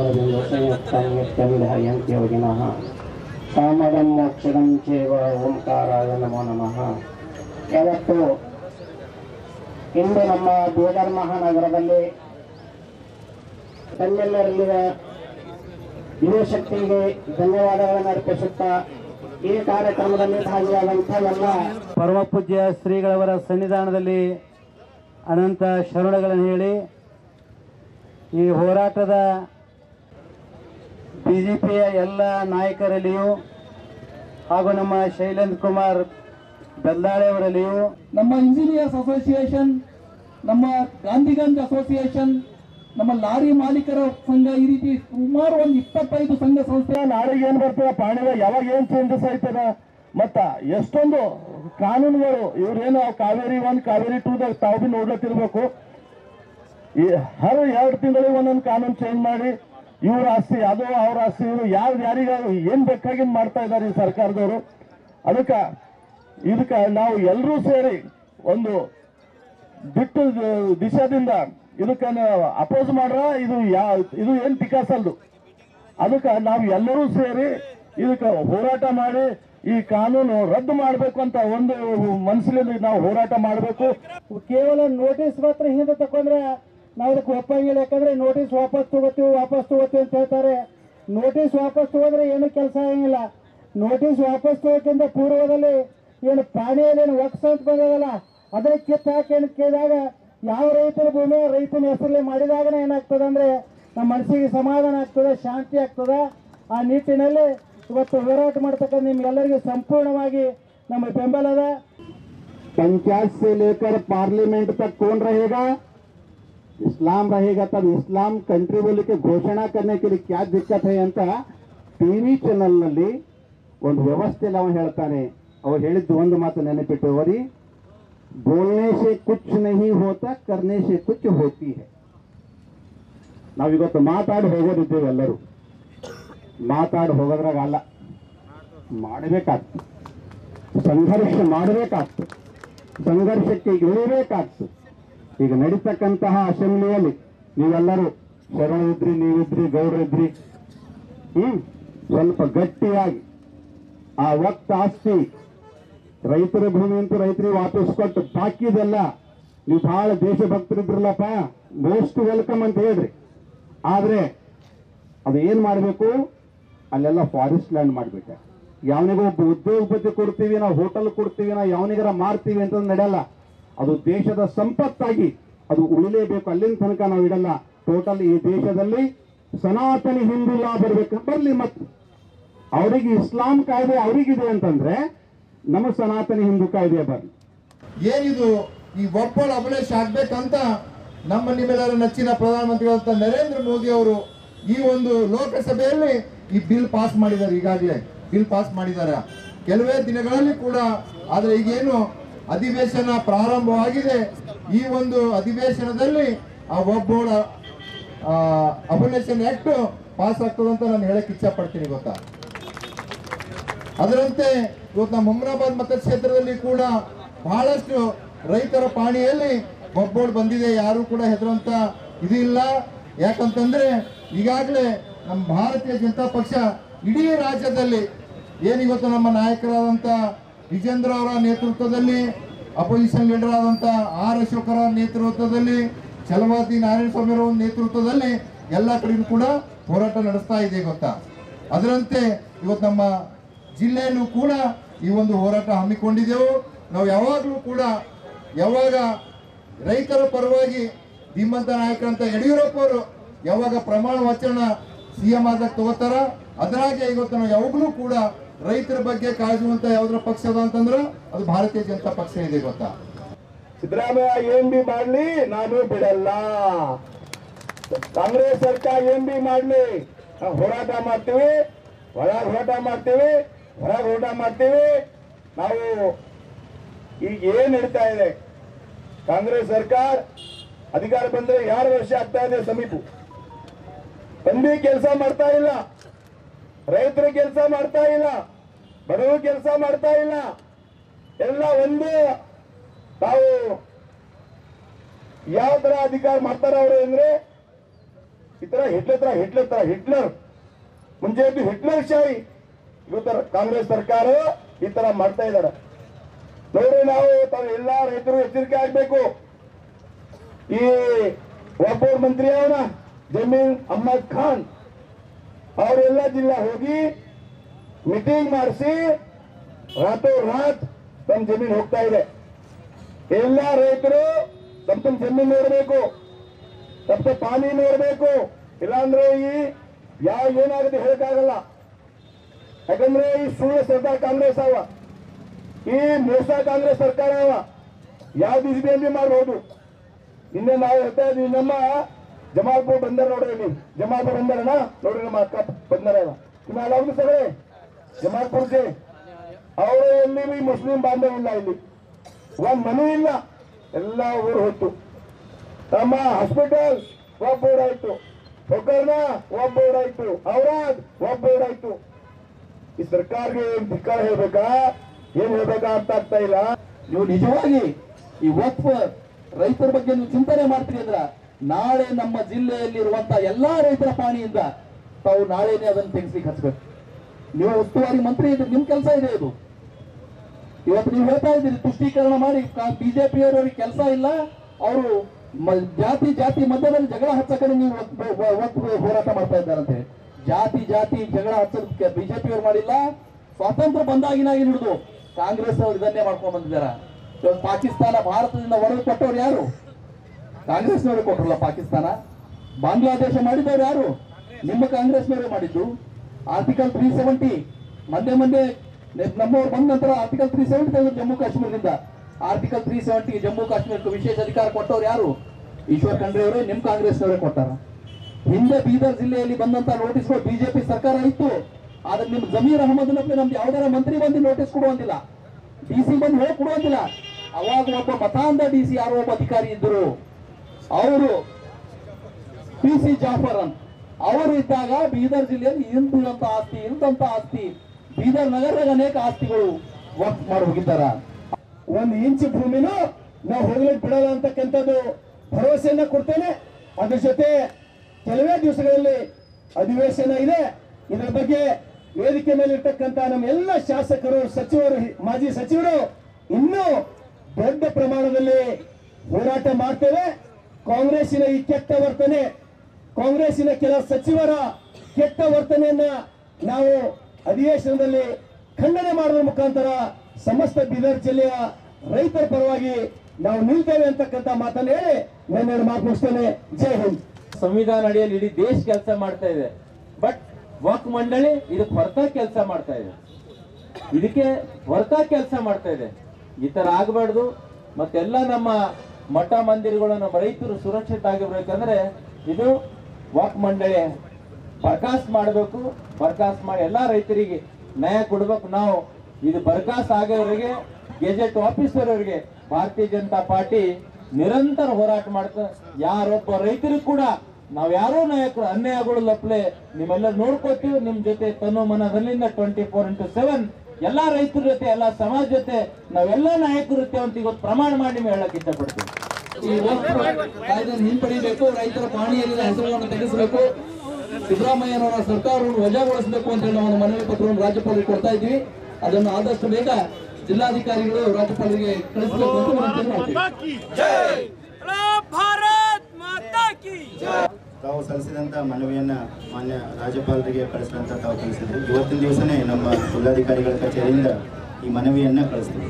ಯೋಗಿನಃ ಕಾಮದಂ ಮೋಕ್ಷದಂ ಚೇವ ಓಂಕಾರಾಯ ನಮೋ ನಮಃ ಯಾವತ್ತು ಇಂದು ನಮ್ಮ ಬೀದರ್ ಮಹಾನಗರದಲ್ಲಿ ತಮ್ಮೆಲ್ಲರಲ್ಲಿನ ಯುವಶಕ್ತಿಗೆ ಧನ್ಯವಾದಗಳನ್ನು ಅರ್ಪಿಸುತ್ತಾ ಈ ಕಾರ್ಯಕ್ರಮದಲ್ಲಿ ಭಾಗಿಯಾದಂಥ ಎಲ್ಲ ಪರಮ ಪೂಜ್ಯ ಶ್ರೀಗಳವರ ಸನ್ನಿಧಾನದಲ್ಲಿ ಅನಂತ ಶರಣಗಳನ್ನು ಹೇಳಿ ಈ ಹೋರಾಟದ ಬಿ ಜೆ ಪಿಯ ಎಲ್ಲ ನಾಯಕರಲ್ಲಿಯೂ ಹಾಗೂ ನಮ್ಮ ಶೈಲೇಂದ್ರ ಕುಮಾರ್ ಬೆಲ್ದಾಳೆಯವರಲ್ಲಿಯೂ ನಮ್ಮ ಇಂಜಿನಿಯರ್ಸ್ ಅಸೋಸಿಯೇಷನ್ ನಮ್ಮ ಗಾಂಧಿಗಂಜ್ ಅಸೋಸಿಯೇಷನ್ ನಮ್ಮ ಲಾರಿ ಮಾಲೀಕರ ಸಂಘ ಈ ರೀತಿ ಸುಮಾರು ಒಂದು ಇಪ್ಪತ್ತೈದು ಸಂಘ ಸಂಸ್ಥೆ ನಾಳೆಗೆ ಏನ್ ಬರ್ತದ ಪಾಣಿಗ ಯಾವಾಗ ಏನ್ ಚೇಂಜಸ್ ಆಯ್ತದ ಮತ್ತ ಎಷ್ಟೊಂದು ಕಾನೂನುಗಳು ಇವ್ರೇನು ಕಾವೇರಿ ಒನ್ ಕಾವೇರಿ ಟೂ ದಾಗ ತಾವು ಬಿ ನೋಡ್ಲತ್ತಿರ್ಬೇಕು ಈ ಹರ್ ಎರಡು ತಿಂಗಳಿಗೆ ಒಂದೊಂದು ಕಾನೂನು ಚೇಂಜ್ ಮಾಡಿ ಇವ್ರ ಆಸ್ತಿ ಅದು ಅವ್ರ ಆಸ್ತಿ ಇವರು ಯಾರು ಯಾರಿಗ ಏನ್ ಬೇಕಾಗಿದ್ ಮಾಡ್ತಾ ಇದ್ದಾರೆ ಈ ಸರ್ಕಾರದವರು ಅದಕ್ಕ ಇದಕ್ಕ ನಾವು ಎಲ್ಲರೂ ಸೇರಿ ಒಂದು ಬಿಟ್ಟು ದಿಶಾದಿಂದ ಇದಕ್ಕ ಅಪೋಸ್ ಮಾಡ್ರ ಇದು ಯಾ ಇದು ಏನ್ ಪಿಕಾಸಲ್ದು ಅದಕ್ಕೆ ನಾವು ಎಲ್ಲರೂ ಸೇರಿ ಇದಕ್ಕೆ ಹೋರಾಟ ಮಾಡಿ ಈ ಕಾನೂನು ರದ್ದು ಮಾಡಬೇಕು ಅಂತ ಒಂದು ಮನಸ್ಸಿನಲ್ಲಿ ನಾವು ಹೋರಾಟ ಮಾಡಬೇಕು ಕೇವಲ ನೋಟಿಸ್ ಮಾತ್ರ ಹಿಂದೆ ತಕೊಂಡ್ರೆ ನಾವು ಇದಕ್ಕೆ ಒಪ್ಪಂಗಿಲ್ಲ ಯಾಕಂದ್ರೆ ನೋಟಿಸ್ ವಾಪಸ್ ತಗೋತೀವಿ ವಾಪಸ್ ತಗೋತೀವಿ ಅಂತ ಹೇಳ್ತಾರೆ ನೋಟಿಸ್ ವಾಪಸ್ ತಗೋದ್ರೆ ಏನು ಕೆಲಸ ಆಗಂಗಿಲ್ಲ ನೋಟಿಸ್ ವಾಪಸ್ ತಗೋಕ್ಕಿಂತ ಪೂರ್ವದಲ್ಲಿ ಏನು ಪ್ರಾಣಿಯಲ್ಲಿ ಏನು ವಕ್ಸ್ ಅಂತ ಬಂದದಲ್ಲ ಅದನ್ನ ಕಿತ್ತು ಹಾಕಿ ಏನು ಕೇಳಿದಾಗ ಯಾವ ರೈತರ ಭೂಮಿ ರೈತನ ಹೆಸರಲ್ಲಿ ಮಾಡಿದಾಗ ಏನಾಗ್ತದೆ ಅಂದ್ರೆ ನಮ್ಮ ಮನಸ್ಸಿಗೆ ಸಮಾಧಾನ ಆಗ್ತದೆ ಶಾಂತಿ ಆಗ್ತದೆ ಆ ನಿಟ್ಟಿನಲ್ಲಿ ಇವತ್ತು ಹೋರಾಟ ಮಾಡ್ತಕ್ಕಂಥ ನಿಮ್ಗೆಲ್ಲರಿಗೂ ಸಂಪೂರ್ಣವಾಗಿ ನಮ್ಮ ಬೆಂಬಲ ಅದ पंचायत से लेकर पार्लियामेंट तक कौन रहेगा इस्लाम रहेगा तब इस्लाम कंट्री बोल के घोषणा करने के लिए क्या दिक्कत है ಅಂತ ಟಿವಿ ಚಾನೆಲ್ ನಲ್ಲಿ ಒಂದು ವ್ಯವಸ್ಥೆಯಲ್ಲಿ ಅವನು ಹೇಳ್ತಾನೆ ಅವ್ರು ಹೇಳಿದ್ದು ಒಂದು ಮಾತು ನೆನಪಿಟ್ಟು ಅವರಿ ಬೋಲ್ನೆ ಸೆ ಕುಚ್ ನಹಿ ಹೋತಾ ಕರ್ನೆ ಸೆ ಕುಚ್ ಹೋತಿ ಹೈ ನಾವಿವತ್ತು ಮಾತಾಡಿ ಹೋಗೋದಿದ್ದೇವೆ ಎಲ್ಲರೂ ಮಾತಾಡಿ ಹೋಗೋದ್ರಾಗ ಅಲ್ಲ ಮಾಡಬೇಕಾಗ್ತದೆ ಸಂಘರ್ಷ ಮಾಡಬೇಕಾಗ್ತದೆ ಸಂಘರ್ಷಕ್ಕೆ ಇಳಿಬೇಕಾಗ್ತದೆ ಈಗ ನಡೀತಕ್ಕಂತಹ ಅಸೆಂಬ್ಲಿಯಲ್ಲಿ ನೀವೆಲ್ಲರೂ ಶರಣರಿದ್ರಿ ನೀವಿದ್ರಿ ಗೌಡ್ರಿದ್ರಿ ಹ್ಮ್ ಸ್ವಲ್ಪ ಗಟ್ಟಿಯಾಗಿ ಆ ಒತ್ತ ಆಸ್ತಿ ರೈತರ ಭೂಮಿ ಅಂತೂ ರೈತರಿಗೆ ವಾಪಸ್ ಕೊಟ್ಟು ಬಾಕಿದೆಲ್ಲ ನೀವು ಬಹಳ ದೇಶಭಕ್ತರಿದ್ರಲ್ಲಪ್ಪ ಮೋಸ್ಟ್ ವೆಲ್ಕಮ್ ಅಂತ ಹೇಳ್ರಿ ಆದ್ರೆ ಅದು ಏನ್ ಮಾಡಬೇಕು ಅಲ್ಲೆಲ್ಲ ಫಾರೆಸ್ಟ್ ಲ್ಯಾಂಡ್ ಮಾಡ್ಬೇಕು ಯಾವನಿಗೂ ಒಬ್ಬ ಉದ್ಯೋಗಪತಿ ಕೊಡ್ತೀವಿ ನಾವು ಹೋಟೆಲ್ ಕೊಡ್ತೀವಿ ನಾವು ಯಾವನಿಗಾರ ಮಾರ್ತೀವಿ ಅಂತ ನಡೆಯಲ್ಲ ಅದು ದೇಶದ ಸಂಪತ್ತಾಗಿ ಅದು ಉಳಿಲೇಬೇಕು ಅಲ್ಲಿನ ತನಕ ನಾವು ಇಡಲ್ಲ ಟೋಟಲ್ ಈ ದೇಶದಲ್ಲಿ ಸನಾತನಿ ಹಿಂದೂ ಲಾ ಬರ್ಬೇಕು ಬರ್ಲಿ ಮತ್ತೆ ಅವರಿಗೆ ಇಸ್ಲಾಂ ಕಾಯ್ದೆ ಅವರಿಗಿದೆ ಅಂತಂದ್ರೆ ನಮ್ಮ ಸನಾತನಿ ಹಿಂದೂ ಕಾಯ್ದೆ ಬರ್ಲಿ ಏನಿದು ಈ ಒಪ್ಪಳ ಅಭಿಲೇಷ್ ಆಗ್ಬೇಕಂತ ನಮ್ಮ ನಿಮ್ಮೆಲ್ಲರ ನೆಚ್ಚಿನ ಪ್ರಧಾನಮಂತ್ರಿಗಳಂತ ನರೇಂದ್ರ ಮೋದಿ ಅವರು ಈ ಒಂದು ಲೋಕಸಭೆಯಲ್ಲಿ ಈ ಬಿಲ್ ಪಾಸ್ ಮಾಡಿದ್ದಾರೆ ಈಗಾಗಲೇ ಬಿಲ್ ಪಾಸ್ ಮಾಡಿದ್ದಾರೆ ಕೆಲವೇ ದಿನಗಳಲ್ಲಿ ಕೂಡ ಆದ್ರೆ ಈಗೇನು ಅಧಿವೇಶನ ಪ್ರಾರಂಭವಾಗಿದೆ ಈ ಒಂದು ಅಧಿವೇಶನದಲ್ಲಿ ಆ ಒಬ್ಬಳ ಅಭಿಲೇಷನ್ ಆಕ್ಟ್ ಪಾಸ್ ಆಗ್ತದಂತ ನಾನು ಹೇಳಕ್ ಇಚ್ಛೆ ಪಡ್ತೀನಿ ಗೊತ್ತಾ ಅದರಂತೆ ಇವತ್ತು ನಮ್ಮ ಹುಮ್ನಾಬಾದ್ ಮತಕ್ಷೇತ್ರದಲ್ಲಿ ಕೂಡ ಬಹಳಷ್ಟು ರೈತರ ಪಾಣಿಯಲ್ಲಿ ಒಬ್ಬೋಳು ಬಂದಿದೆ ಯಾರು ಕೂಡ ಹೆದರುವಂತ ಇದು ಇಲ್ಲ ಯಾಕಂತಂದ್ರೆ ಈಗಾಗಲೇ ನಮ್ಮ ಭಾರತೀಯ ಜನತಾ ಪಕ್ಷ ಇಡೀ ರಾಜ್ಯದಲ್ಲಿ ಏನಿವತ್ತು ನಮ್ಮ ನಾಯಕರಾದಂತ ವಿಜೇಂದ್ರ ಅವರ ನೇತೃತ್ವದಲ್ಲಿ ಅಪೋಸಿಷನ್ ಲೀಡರ್ ಆದಂತ ಆರ್ ಅಶೋಕರ ನೇತೃತ್ವದಲ್ಲಿ ಛಲವಾದಿ ನಾರಾಯಣ ಸ್ವಾಮಿ ಅವರ ನೇತೃತ್ವದಲ್ಲಿ ಎಲ್ಲ ಕಡೆಗೂ ಕೂಡ ಹೋರಾಟ ನಡೆಸ್ತಾ ಇದೆ ಗೊತ್ತಾ ಅದರಂತೆ ಇವತ್ತು ನಮ್ಮ ಜಿಲ್ಲೆಯಲ್ಲೂ ಕೂಡ ಈ ಒಂದು ಹೋರಾಟ ಹಮ್ಮಿಕೊಂಡಿದ್ದೆವು ನಾವು ಯಾವಾಗಲೂ ಕೂಡ ಯಾವಾಗ ರೈತರ ಪರವಾಗಿ ಧೀಮಂತ ನಾಯಕರಂತ ಯಡಿಯೂರಪ್ಪ ಅವರು ಯಾವಾಗ ಪ್ರಮಾಣ ವಚನ ಸಿ ಎಂ ಆದಾಗ ತಗೋತಾರ ಅದರಾಗೆ ಇವತ್ತು ನಾವು ಯಾವಾಗಲೂ ಕೂಡ ರೈತರ ಬಗ್ಗೆ ಕಾಳಜುವಂತ ಯಾವ್ದ್ರ ಪಕ್ಷ ಅದ ಅಂತಂದ್ರೆ ಅದು ಭಾರತೀಯ ಜನತಾ ಪಕ್ಷ ಇದೆ ಗೊತ್ತಾ ಸಿದ್ದರಾಮಯ್ಯ ಏನ್ ಬಿ ಮಾಡ್ಲಿ ನಾನು ಬಿಡಲ್ಲ ಕಾಂಗ್ರೆಸ್ ಸರ್ಕಾರ ಏನ್ ಬಿ ಮಾಡ್ಲಿ ನಾವು ಹೋರಾಟ ಮಾಡ್ತೀವಿ ಒಳಗ್ ಹೋರಾಟ ಮಾಡ್ತೀವಿ ಹೊರಗೆ ಹೋರಾಟ ಮಾಡ್ತೀವಿ ನಾವು ಈಗ ಏನ್ ನಡೀತಾ ಇದೆ ಕಾಂಗ್ರೆಸ್ ಸರ್ಕಾರ ಅಧಿಕಾರ ಬಂದ್ರೆ ಎರಡು ವರ್ಷ ಆಗ್ತಾ ಇದೆ ಸಮೀಪ ಬಂದಿ ಕೆಲಸ ಮಾಡ್ತಾ ಇಲ್ಲ ರೈತರ ಕೆಲಸ ಮಾಡ್ತಾ ಇಲ್ಲ ಬಡವರು ಕೆಲಸ ಮಾಡ್ತಾ ಇಲ್ಲ ಎಲ್ಲ ಒಂದೇ ತಾವು ಯಾವ ತರ ಅಧಿಕಾರ ಮಾಡ್ತಾರ ಅವರು ಅಂದ್ರೆ ಈ ತರ ಹಿಟ್ಲರ್ ತರ ಹಿಟ್ಲರ್ ತರ ಹಿಟ್ಲರ್ ಮುಂಚೆ ಇದ್ದು ಹಿಟ್ಲರ್ ಶಾಹಿ ಇವತ್ತರ ಕಾಂಗ್ರೆಸ್ ಸರ್ಕಾರ ಈ ತರ ಮಾಡ್ತಾ ಇದ್ದಾರೆ ನೋಡ್ರಿ ನಾವು ತಾವು ಎಲ್ಲಾ ರೈತರು ಎಚ್ಚರಿಕೆ ಆಗ್ಬೇಕು ಈ ಒಬ್ಬರು ಮಂತ್ರಿ ಅವನ ಜಮೀನ್ ಅಹ್ಮದ್ ಖಾನ್ ಅವರೆಲ್ಲ ಜಿಲ್ಲಾ ಹೋಗಿ ಮೀಟಿಂಗ್ ಮಾಡಿಸಿ ರಾತೋ ರಾತ್ ತಮ್ಮ ಜಮೀನ್ ಹೋಗ್ತಾ ಇದೆ ಎಲ್ಲ ರೈತರು ತಮ್ಮ ತಮ್ಮ ಜಮೀನ್ ನೋಡಬೇಕು ತಮ್ಮ ತಮ್ಮ ಪಾನಿ ನೋಡಬೇಕು ಇಲ್ಲಾಂದ್ರೆ ಈ ಯಾವ ಏನಾಗುತ್ತೆ ಹೇಳಕ್ಕಾಗಲ್ಲ ಯಾಕಂದ್ರೆ ಈ ಸುಳ್ಳು ಸರ್ಕಾರ ಕಾಂಗ್ರೆಸ್ ಅವ ಈ ಮೋಸ ಕಾಂಗ್ರೆಸ್ ಸರ್ಕಾರ ಅವ ಯಾವ ದಿಸೆಯಲ್ಲಿ ಮಾಡಬಹುದು ನಿನ್ನೆ ನಾವು ಹೇಳ್ತಾ ಇದ್ವಿ ನಮ್ಮ ಜಮಾಲ್ಪುರ್ ಬಂದರ್ ನೋಡ್ರಿ ಇಲ್ಲಿ ಜಮಾಲ್ಪುರ್ ಬಂದರನ ನೋಡ್ರಿ ನಮ್ಮ ಅಕ್ಕ ಬಂದರ तुम्हें अलाउड सगळे ಜಮಾಲ್ಪುರ್ಗೆ ಅವರು ಎಲ್ಲಿ ಬಿ ಮುಸ್ಲಿಂ ಬಾಂಧವ ಇಲ್ಲ ಇಲ್ಲಿ ಒಂದ್ ಮನೆ ಇಲ್ಲ ಎಲ್ಲ ಊರು ಹೋಯ್ತು ನಮ್ಮ ಹಾಸ್ಪಿಟಲ್ ಒಬ್ಬ ಊರಾಯ್ತು ಒಗ್ಗರ್ನ ಒಬ್ಬ ಊರಾಯ್ತು ಔರಾದ್ ಒಬ್ಬ ಊರಾಯ್ತು ಈ ಸರ್ಕಾರಕ್ಕೆ ಏನ್ ಧಿಕ್ಕಾರ ಹೇಳ್ಬೇಕಾ ಏನ್ ಹೇಳ್ಬೇಕಾ ಅರ್ಥ ಆಗ್ತಾ ಇಲ್ಲ ನೀವು ನಿಜವಾಗಿ ಈ ವಕ್ಫ್ ರೈತರ ಬಗ್ಗೆ ನೀವು ಚಿಂತನೆ ಮಾಡ್ತೀರಿ ಅಂದ್ರ ನಾಳೆ ನಮ್ಮ ಜಿಲ್ಲೆಯಲ್ಲಿರುವಂತ ಎಲ್ಲಾ ರೈತರ ಪಾಣಿಯಿಂದ ತಾವು ನಾಳೆನೆ ಅದನ್ನು ತೆಗೆಸ್ಲಿಕ್ಕೆ ಹಚ್ಬೇಕು ನೀವು ಉಸ್ತುವಾರಿ ಮಂತ್ರಿ ಇದ್ರೆ ನಿಮ್ ಕೆಲಸ ಇದೆ ಇದು ಇವತ್ತು ನೀವು ಹೇಳ್ತಾ ಇದ್ದೀರಿ ತುಷ್ಟೀಕರಣ ಮಾಡಿ ಬಿಜೆಪಿಯವರಿಗೆ ಕೆಲಸ ಇಲ್ಲ ಅವರು ಜಾತಿ ಜಾತಿ ಮಧ್ಯದಲ್ಲಿ ಜಗಳ ಹಚ್ಚಕಡೆ ನೀವು ವಕ್ಫ್- ವ- ವಕ್ಫ್ ಹೋರಾಟ ಮಾಡ್ತಾ ಇದ್ದಾರಂತೆ ಜಾತಿ ಜಾತಿ ಜಗಳ ಹಚ್ಚೋದಕ್ಕೆ ಬಿಜೆಪಿಯವರು ಮಾಡಿಲ್ಲ ಸ್ವಾತಂತ್ರ್ಯ ಬಂದಾಗಿನಾಗಿ ಹಿಡಿದು ಕಾಂಗ್ರೆಸ್ ಅವರು ಇದನ್ನೇ ಮಾಡ್ಕೊಂಡ್ ಬಂದಿದ್ದಾರ ಇವತ್ತು ಪಾಕಿಸ್ತಾನ ಭಾರತದಿಂದ ಒಡೆದು ಕೊಟ್ಟವ್ರು ಯಾರು ಕಾಂಗ್ರೆಸ್ನವರು ಕೊಟ್ರಲ್ಲ ಪಾಕಿಸ್ತಾನ ಬಾಂಗ್ಲಾದೇಶ ಮಾಡಿದವ್ರು ಯಾರು ನಿಮ್ಮ ಕಾಂಗ್ರೆಸ್ನವರೇ ಮಾಡಿದ್ದು ಆರ್ಟಿಕಲ್ ತ್ರೀ ಸೆವೆಂಟಿ ಮೊನ್ನೆ ಮೊನ್ನೆ ನೆ- ನಮ್ಮವ್ರು ಬಂದ ನಂತರ ಆರ್ಟಿಕಲ್ ತ್ರೀ ಸೆವೆಂಟಿ ತೆಗೆದು ಜಮ್ಮು ಕಾಶ್ಮೀರದಿಂದ ಆರ್ಟಿಕಲ್ ತ್ರೀ ಸೆವೆಂಟಿ ಜಮ್ಮು ಕಾಶ್ಮೀರಕ್ಕೆ ವಿಶೇಷ ಅಧಿಕಾರ ಕೊಟ್ಟವ್ರು ಯಾರು ಈಶ್ವರ್ ಖಂಡ್ರೆ ಅವರೇ ನಿಮ್ ಕಾಂಗ್ರೆಸ್ನವರೇ ಕೊಟ್ಟಾರ ಹಿಂದೆ ಬೀದರ್ ಜಿಲ್ಲೆಯಲ್ಲಿ ಬಂದಂತ ನೋಟಿಸ್ಗಳು ಬಿಜೆಪಿ ಸರ್ಕಾರ ಇತ್ತು ಆದ್ರೆ ನಿಮ್ ಜಮೀರ್ ಅಹಮದ್ ನಬ್ಲಿ ನಮ್ದು ಯಾವ್ದಾರ ಮಂತ್ರಿ ಬಂದು ನೋಟಿಸ್ ಕೊಡುವಂತಿಲ್ಲ ಡಿ ಸಿ ಬಂದು ಹೇಳಿ ಕೊಡುವಂತಿಲ್ಲ ಅವಾಗ ಒಬ್ಬ ಮತಾಂಧ ಡಿ ಸಿ ಯಾರೋ ಒಬ್ಬ ಅಧಿಕಾರಿ ಇದ್ದರು ಅವರು ಪಿ ಸಿ ಜಾಫರ್ ಅಂತ ಅವರು ಇದ್ದಾಗ ಬೀದರ್ ಜಿಲ್ಲೆಯಲ್ಲಿ ಇಂತಿದಂತ ಆಸ್ತಿ ಇಂತಹ ಆಸ್ತಿ ಬೀದರ್ ನಗರದಾಗ ಅನೇಕ ಆಸ್ತಿಗಳು ವರ್ಕ್ ಮಾಡಿ ಹೋಗಿದ್ದಾರ ಒಂದು ಇಂಚು ಭೂಮಿನೂ ನಾವು ಹೋಗ್ಲಿಕ್ಕೆ ಬಿಡಲ್ಲ ಅಂತಕ್ಕಂಥದ್ದು ಭರವಸೆಯನ್ನ ಕೊಡ್ತೇನೆ ಅದ್ರ ಜೊತೆ ಕೆಲವೇ ದಿವಸಗಳಲ್ಲಿ ಅಧಿವೇಶನ ಇದೆ ಇದರ ಬಗ್ಗೆ ವೇದಿಕೆ ಮೇಲೆ ಇರ್ತಕ್ಕಂಥ ನಮ್ಮ ಎಲ್ಲ ಶಾಸಕರು ಸಚಿವರು ಮಾಜಿ ಸಚಿವರು ಇನ್ನೂ ದೊಡ್ಡ ಪ್ರಮಾಣದಲ್ಲಿ ಹೋರಾಟ ಮಾಡ್ತೇವೆ ಕಾಂಗ್ರೆಸ್ಸಿನ ಈ ಕೆಟ್ಟ ವರ್ತನೆ ಕಾಂಗ್ರೆಸ್ಸಿನ ಕೆಲ ಸಚಿವರ ಕೆಟ್ಟ ವರ್ತನೆಯನ್ನ ನಾವು ಅಧಿವೇಶನದಲ್ಲಿ ಖಂಡನೆ ಮಾಡುವ ಮುಖಾಂತರ ಸಮಸ್ತ ಬೀದರ್ ಜಿಲ್ಲೆಯ ರೈತರ ಪರವಾಗಿ ನಾವು ನಿಲ್ತೇವೆ ಅಂತಕ್ಕಂಥ ಮಾತನ್ನು ಹೇಳಿ ನನ್ನ ಮಾತು ಮುಗಿಸ್ತೇನೆ ಜೈ ಹಿಂದ್ ಸಂವಿಧಾನ ಅಡಿಯಲ್ಲಿ ಇಡೀ ದೇಶ ಕೆಲಸ ಮಾಡ್ತಾ ಇದೆ ಬಟ್ ವಕ್ ಮಂಡಳಿ ಇದಕ್ಕೆ ಹೊರತಾಗಿ ಕೆಲಸ ಮಾಡ್ತಾ ಇದೆ ಇದಕ್ಕೆ ಹೊರತಾಗಿ ಕೆಲಸ ಮಾಡ್ತಾ ಇದೆ ಈ ತರ ಆಗಬಾರ್ದು ಮತ್ತೆಲ್ಲ ನಮ್ಮ ಮಠ ಮಂದಿರಗಳು ನಮ್ಮ ರೈತರು ಸುರಕ್ಷಿತ ಆಗಿರ್ಬೇಕಂದ್ರೆ ಇದು ವಕ್ ಮಂಡಳಿ ಬರ್ಖಾಸ್ತ್ ಮಾಡಬೇಕು ಬರ್ಖಾಸ್ತ್ ಮಾಡಿ ಎಲ್ಲಾ ರೈತರಿಗೆ ನ್ಯಾಯ ಕೊಡ್ಬೇಕು ನಾವು ಇದು ಬರ್ಖಾಸ್ತ್ ಆಗೋವರೆಗೆ ಗೆಜೆಟ್ ಆಫೀಸರ್ ಅವರಿಗೆ ಭಾರತೀಯ ಜನತಾ ಪಾರ್ಟಿ ನಿರಂತರ ಹೋರಾಟ ಮಾಡ್ತಾ ಯಾರೊಬ್ಬ ರೈತರಿಗೂ ಕೂಡ ನಾವ್ ಯಾರೋ ನಾಯಕರು ಅನ್ಯಾಯಗೊಳ್ಳಲಪ್ಲೆ ನಿಮ್ಮೆಲ್ಲ ನೋಡ್ಕೋತೀವಿ ನಿಮ್ ಜೊತೆ ತನು ಮನದಲ್ಲಿಂದ ಟ್ವೆಂಟಿ ಫೋರ್ ಇಂಟು ಸೆವೆನ್ ಎಲ್ಲಾ ರೈತರ ಜೊತೆ ಎಲ್ಲಾ ಸಮಾಜ ಜೊತೆ ನಾವೆಲ್ಲ ನಾಯಕರು ಇರ್ತೇವೆ ಅಂತ ಇವತ್ತು ಪ್ರಮಾಣ ಮಾಡಿ ನಿಮ್ಗೆ ಹೇಳಕ್ ಇಷ್ಟಪಡ್ತೀವಿ ಈ ವಕ್ಫ್ ಕಾಯ್ದೆಯನ್ನು ಹಿಂಪಡಿಬೇಕು ರೈತರ ಪಾಣಿಯಲ್ಲಿನ ಹೆಸರುಗಳನ್ನು ತೆಗೆಸಬೇಕು ಸಿದ್ದರಾಮಯ್ಯನವರ ಸರ್ಕಾರವನ್ನು ವಜಾಗೊಳಿಸಬೇಕು ಅಂತ ಹೇಳಿ ನಾವು ಒಂದು ಮನವಿ ಪತ್ರವನ್ನು ರಾಜ್ಯಪಾಲರಿಗೆ ಕೊಡ್ತಾ ಇದ್ವಿ ಅದನ್ನು ಆದಷ್ಟು ಬೇಗ ಜಿಲ್ಲಾಧಿಕಾರಿಗಳು ರಾಜ್ಯಪಾಲರಿಗೆ ಕಳಿಸಬೇಕು ಅಂತ ವಿನಂತಿ ಮಾಡ್ತೀವಿ ತಾವು ಸಲ್ಲಿಸಿದಂತ ಮನವಿಯನ್ನ ಮಾನ್ಯ ರಾಜ್ಯಪಾಲರಿಗೆ ಕಳಿಸಿದಂತ ತಾವು ತಿಳಿಸಿದ್ರಿ ಇವತ್ತಿನ ದಿವಸನೇ ನಮ್ಮ ಜಿಲ್ಲಾಧಿಕಾರಿಗಳ ಕಚೇರಿಯಿಂದ ಈ ಮನವಿಯನ್ನ ಕಳಿಸ್ತೀವಿ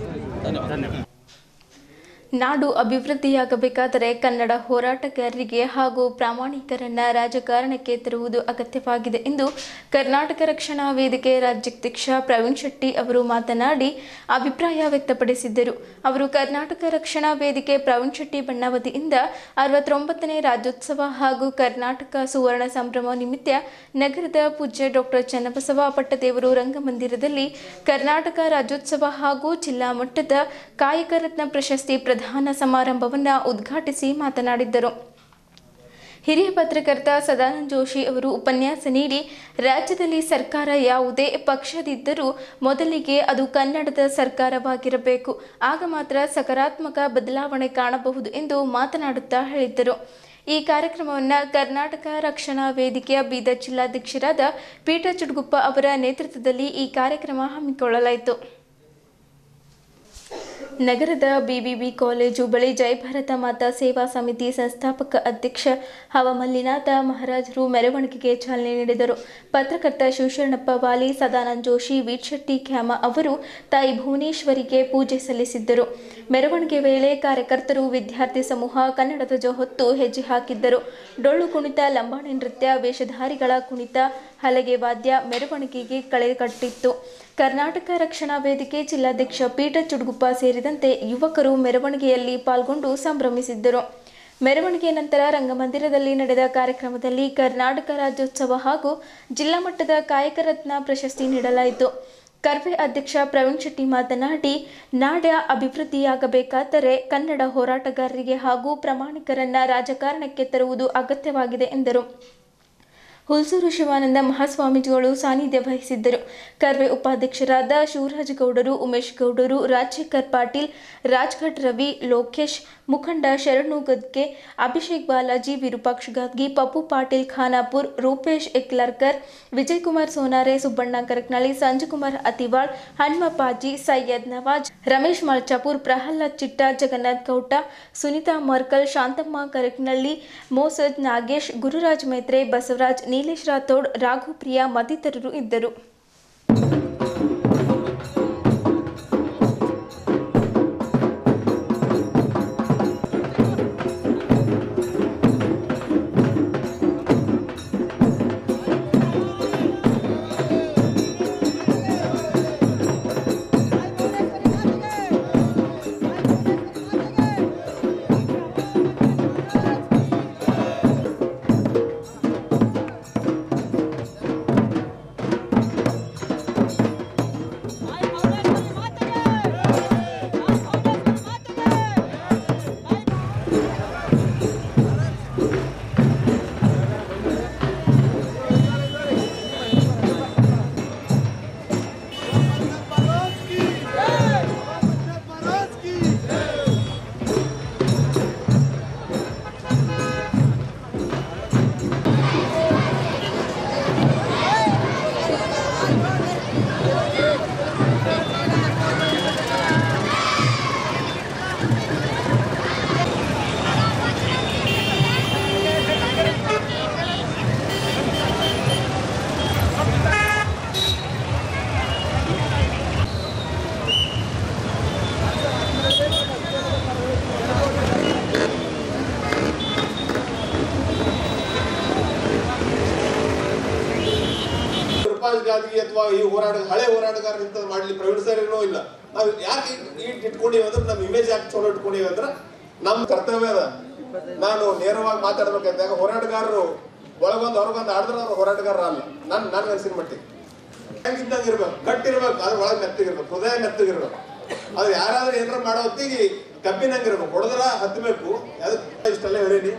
ನಾಡು ಅಭಿವೃದ್ಧಿಯಾಗಬೇಕಾದರೆ ಕನ್ನಡ ಹೋರಾಟಗಾರರಿಗೆ ಹಾಗೂ ಪ್ರಾಮಾಣಿಕರನ್ನ ರಾಜಕಾರಣಕ್ಕೆ ತರುವುದು ಅಗತ್ಯವಾಗಿದೆ ಎಂದು ಕರ್ನಾಟಕ ರಕ್ಷಣಾ ವೇದಿಕೆ ರಾಜ್ಯಾಧ್ಯಕ್ಷ ಪ್ರವೀಣ್ ಶೆಟ್ಟಿ ಅವರು ಮಾತನಾಡಿ ಅಭಿಪ್ರಾಯ ವ್ಯಕ್ತಪಡಿಸಿದ್ದರು ಅವರು ಕರ್ನಾಟಕ ರಕ್ಷಣಾ ವೇದಿಕೆ ಪ್ರವೀಣ್ ಶೆಟ್ಟಿ ಬಣ್ಣಾವತಿಯಿಂದ ಅರವತ್ತೊಂಬತ್ತನೇ ರಾಜ್ಯೋತ್ಸವ ಹಾಗೂ ಕರ್ನಾಟಕ ಸುವರ್ಣ ಸಂಭ್ರಮ ನಿಮಿತ್ತ ನಗರದ ಪೂಜ್ಯ ಡಾಕ್ಟರ್ ಚನ್ನಬಸವ ಪಟ್ಟದೇವರು ರಂಗಮಂದಿರದಲ್ಲಿ ಕರ್ನಾಟಕ ರಾಜ್ಯೋತ್ಸವ ಹಾಗೂ ಜಿಲ್ಲಾ ಮಟ್ಟದ ಕಾಯಕ ರತ್ನ ಪ್ರಶಸ್ತಿ ಪ್ರದಾನ ಸಮಾರಂಭವನ್ನು ಉದ್ಘಾಟಿಸಿ ಮಾತನಾಡಿದ್ದರು ಹಿರಿಯ ಪತ್ರಕರ್ತ ಸದಾನಂದ ಜೋಶಿ ಅವರು ಉಪನ್ಯಾಸ ನೀಡಿ ರಾಜ್ಯದಲ್ಲಿ ಸರ್ಕಾರ ಯಾವುದೇ ಪಕ್ಷದಿದ್ದರೂ ಮೊದಲಿಗೆ ಅದು ಕನ್ನಡದ ಸರ್ಕಾರವಾಗಿರಬೇಕು ಆಗ ಮಾತ್ರ ಸಕಾರಾತ್ಮಕ ಬದಲಾವಣೆ ಕಾಣಬಹುದು ಎಂದು ಮಾತನಾಡುತ್ತಾ ಹೇಳಿದ್ದರು ಈ ಕಾರ್ಯಕ್ರಮವನ್ನು ಕರ್ನಾಟಕ ರಕ್ಷಣಾ ವೇದಿಕೆಯ ಬೀದರ್ ಜಿಲ್ಲಾಧ್ಯಕ್ಷರಾದ ಪೀಠ ಚುಡ್ಗುಪ್ಪ ಅವರ ನೇತೃತ್ವದಲ್ಲಿ ಈ ಕಾರ್ಯಕ್ರಮ ಹಮ್ಮಿಕೊಳ್ಳಲಾಯಿತು ನಗರದ ಬಿಬಿಬಿ ಕಾಲೇಜು ಬಳಿ ಜೈ ಭಾರತ ಮಾತಾ ಸೇವಾ ಸಮಿತಿ ಸಂಸ್ಥಾಪಕ ಅಧ್ಯಕ್ಷ ಹವಮಲ್ಲಿನಾಥ ಮಹಾರಾಜರು ಮೆರವಣಿಗೆಗೆ ಚಾಲನೆ ನೀಡಿದರು ಪತ್ರಕರ್ತ ಶಿವಶರಣಪ್ಪ ವಾಲಿ ಸದಾನಂದ ಜೋಶಿ ವೀಟ್ಶೆಟ್ಟಿ ಖ್ಯಾಮ ಅವರು ತಾಯಿ ಭುವನೇಶ್ವರಿಗೆ ಪೂಜೆ ಸಲ್ಲಿಸಿದ್ದರು ಮೆರವಣಿಗೆ ವೇಳೆ ಕಾರ್ಯಕರ್ತರು ವಿದ್ಯಾರ್ಥಿ ಸಮೂಹ ಕನ್ನಡ ಧ್ವಜ ಹೊತ್ತು ಹೆಜ್ಜೆ ಹಾಕಿದ್ದರು ಡೊಳ್ಳು ಕುಣಿತ ಲಂಬಾಣಿ ನೃತ್ಯ ವೇಷಧಾರಿಗಳ ಕುಣಿತ ಹಲಗೆ ವಾದ್ಯ ಮೆರವಣಿಗೆಗೆ ಕಳೆ ಕಟ್ಟಿತ್ತು ಕರ್ನಾಟಕ ರಕ್ಷಣಾ ವೇದಿಕೆ ಜಿಲ್ಲಾಧ್ಯಕ್ಷ ಪೀಠ ಚುಡುಗುಪ್ಪ ಸೇರಿದಂತೆ ಯುವಕರು ಮೆರವಣಿಗೆಯಲ್ಲಿ ಪಾಲ್ಗೊಂಡು ಸಂಭ್ರಮಿಸಿದ್ದರು ಮೆರವಣಿಗೆ ನಂತರ ರಂಗಮಂದಿರದಲ್ಲಿ ನಡೆದ ಕಾರ್ಯಕ್ರಮದಲ್ಲಿ ಕರ್ನಾಟಕ ರಾಜ್ಯೋತ್ಸವ ಹಾಗೂ ಜಿಲ್ಲಾ ಮಟ್ಟದ ಕಾಯಕ ರತ್ನ ಪ್ರಶಸ್ತಿ ನೀಡಲಾಯಿತು ಕರ್ವೆ ಅಧ್ಯಕ್ಷ ಪ್ರವೀಣ್ ಶೆಟ್ಟಿ ಮಾತನಾಡಿ ನಾಡ ಅಭಿವೃದ್ಧಿಯಾಗಬೇಕಾದರೆ ಕನ್ನಡ ಹೋರಾಟಗಾರರಿಗೆ ಹಾಗೂ ಪ್ರಾಮಾಣಿಕರನ್ನ ರಾಜಕಾರಣಕ್ಕೆ ತರುವುದು ಅಗತ್ಯವಾಗಿದೆ ಎಂದರು ಹುಲ್ಸೂರು ಶಿವಾನಂದ ಮಹಾಸ್ವಾಮೀಜಿಗಳು ಸಾನ್ನಿಧ್ಯ ವಹಿಸಿದ್ದರು ಕರ್ವೆ ಉಪಾಧ್ಯಕ್ಷರಾದ ಶಿವರಾಜ್ ಗೌಡರು ಉಮೇಶ್ ಗೌಡರು ರಾಜಶೇಖರ್ ಪಾಟೀಲ್ ರಾಜ್ಘಟ್ ರವಿ ಲೋಕೇಶ್ ಮುಖಂಡ ಶರಣು ಗದ್ಗೆ ಅಭಿಷೇಕ್ ಬಾಲಾಜಿ ವಿರೂಪಾಕ್ಷ ಗಾದ್ಗಿ ಪಪ್ಪು ಪಾಟೀಲ್ ಖಾನಾಪುರ್ ರೂಪೇಶ್ ಎಕ್ಲರ್ಕರ್ ವಿಜಯಕುಮಾರ್ ಸೋನಾರೆ ಸುಬ್ಬಣ್ಣ ಕರಕ್ನಳ್ಳಿ ಸಂಜುಕುಮಾರ್ ಅತಿವಾಳ್ ಹನುಮಪ್ಪಾಜಿ ಸೈಯದ್ ನವಾಜ್ ರಮೇಶ್ ಮಲ್ಚಾಪುರ್ ಪ್ರಹ್ಲಾದ್ ಚಿಟ್ಟ ಜಗನ್ನಾಥ್ ಗೌಟ ಸುನೀತಾ ಮರ್ಕಲ್ ಶಾಂತಮ್ಮ ಕರಕ್ನಳ್ಳಿ ಮೋಸದ್ ನಾಗೇಶ್ ಗುರುರಾಜ್ ಮೇತ್ರೆ ಬಸವರಾಜ್ ನೀಲೇಶ್ ರಾಥೋಡ್ ರಾಘು ಪ್ರಿಯಾ ಮತ್ತಿತರರು ಇದ್ದರು ರೂಪಾಯಿ ಗಾದಿಗೆ ಅಥವಾ ಈ ಹೋರಾಟ ಹಳೆ ಹೋರಾಟಗಾರ ಇಂಥದ್ದು ಮಾಡ್ಲಿ ಪ್ರವೀಣ್ ಸರ್ ಏನೋ ಇಲ್ಲ ನಾವು ಯಾಕೆ ಈ ಇಟ್ಕೊಂಡಿವಿ ಅಂದ್ರೆ ನಮ್ಮ ಇಮೇಜ್ ಯಾಕೆ ಚಲೋ ಇಟ್ಕೊಂಡಿವಿ ಅಂದ್ರೆ ನಮ್ಮ ಕರ್ತವ್ಯ ಅದ ನಾನು ನೇರವಾಗಿ ಮಾತಾಡ್ಬೇಕಂದಾಗ ಹೋರಾಟಗಾರರು ಒಳಗೊಂದು ಹೊರಗೊಂದು ಆಡಿದ್ರೆ ಅವ್ರು ಹೋರಾಟಗಾರರ ಅಲ್ಲ ನನ್ ನನ್ ಅನ್ಸಿನ ಮಟ್ಟಿಗೆ ಹೆಂಗಿದ್ದಂಗೆ ಇರ್ಬೇಕು ಗಟ್ಟಿರ್ಬೇಕು ಅದ್ರ ಒಳಗೆ ಮೆತ್ತಗಿರ್ಬೇಕು ಹೃದಯ ಮೆತ್ತಗಿರ್ಬೇಕು ಅದು ಯಾರಾದ್ರೂ ಏನಾರ ಮಾಡೋ ಹೊತ್ತಿಗೆ ಕಬ್ಬಿನಂಗಿರ್ಬೇಕು ಹೊಡೆದ್ರ ಹತ್ತಬೇಕು ಅದಕ್ಕೆ ಇಷ್ಟೆಲ್ಲ ಹೇಳೀನಿ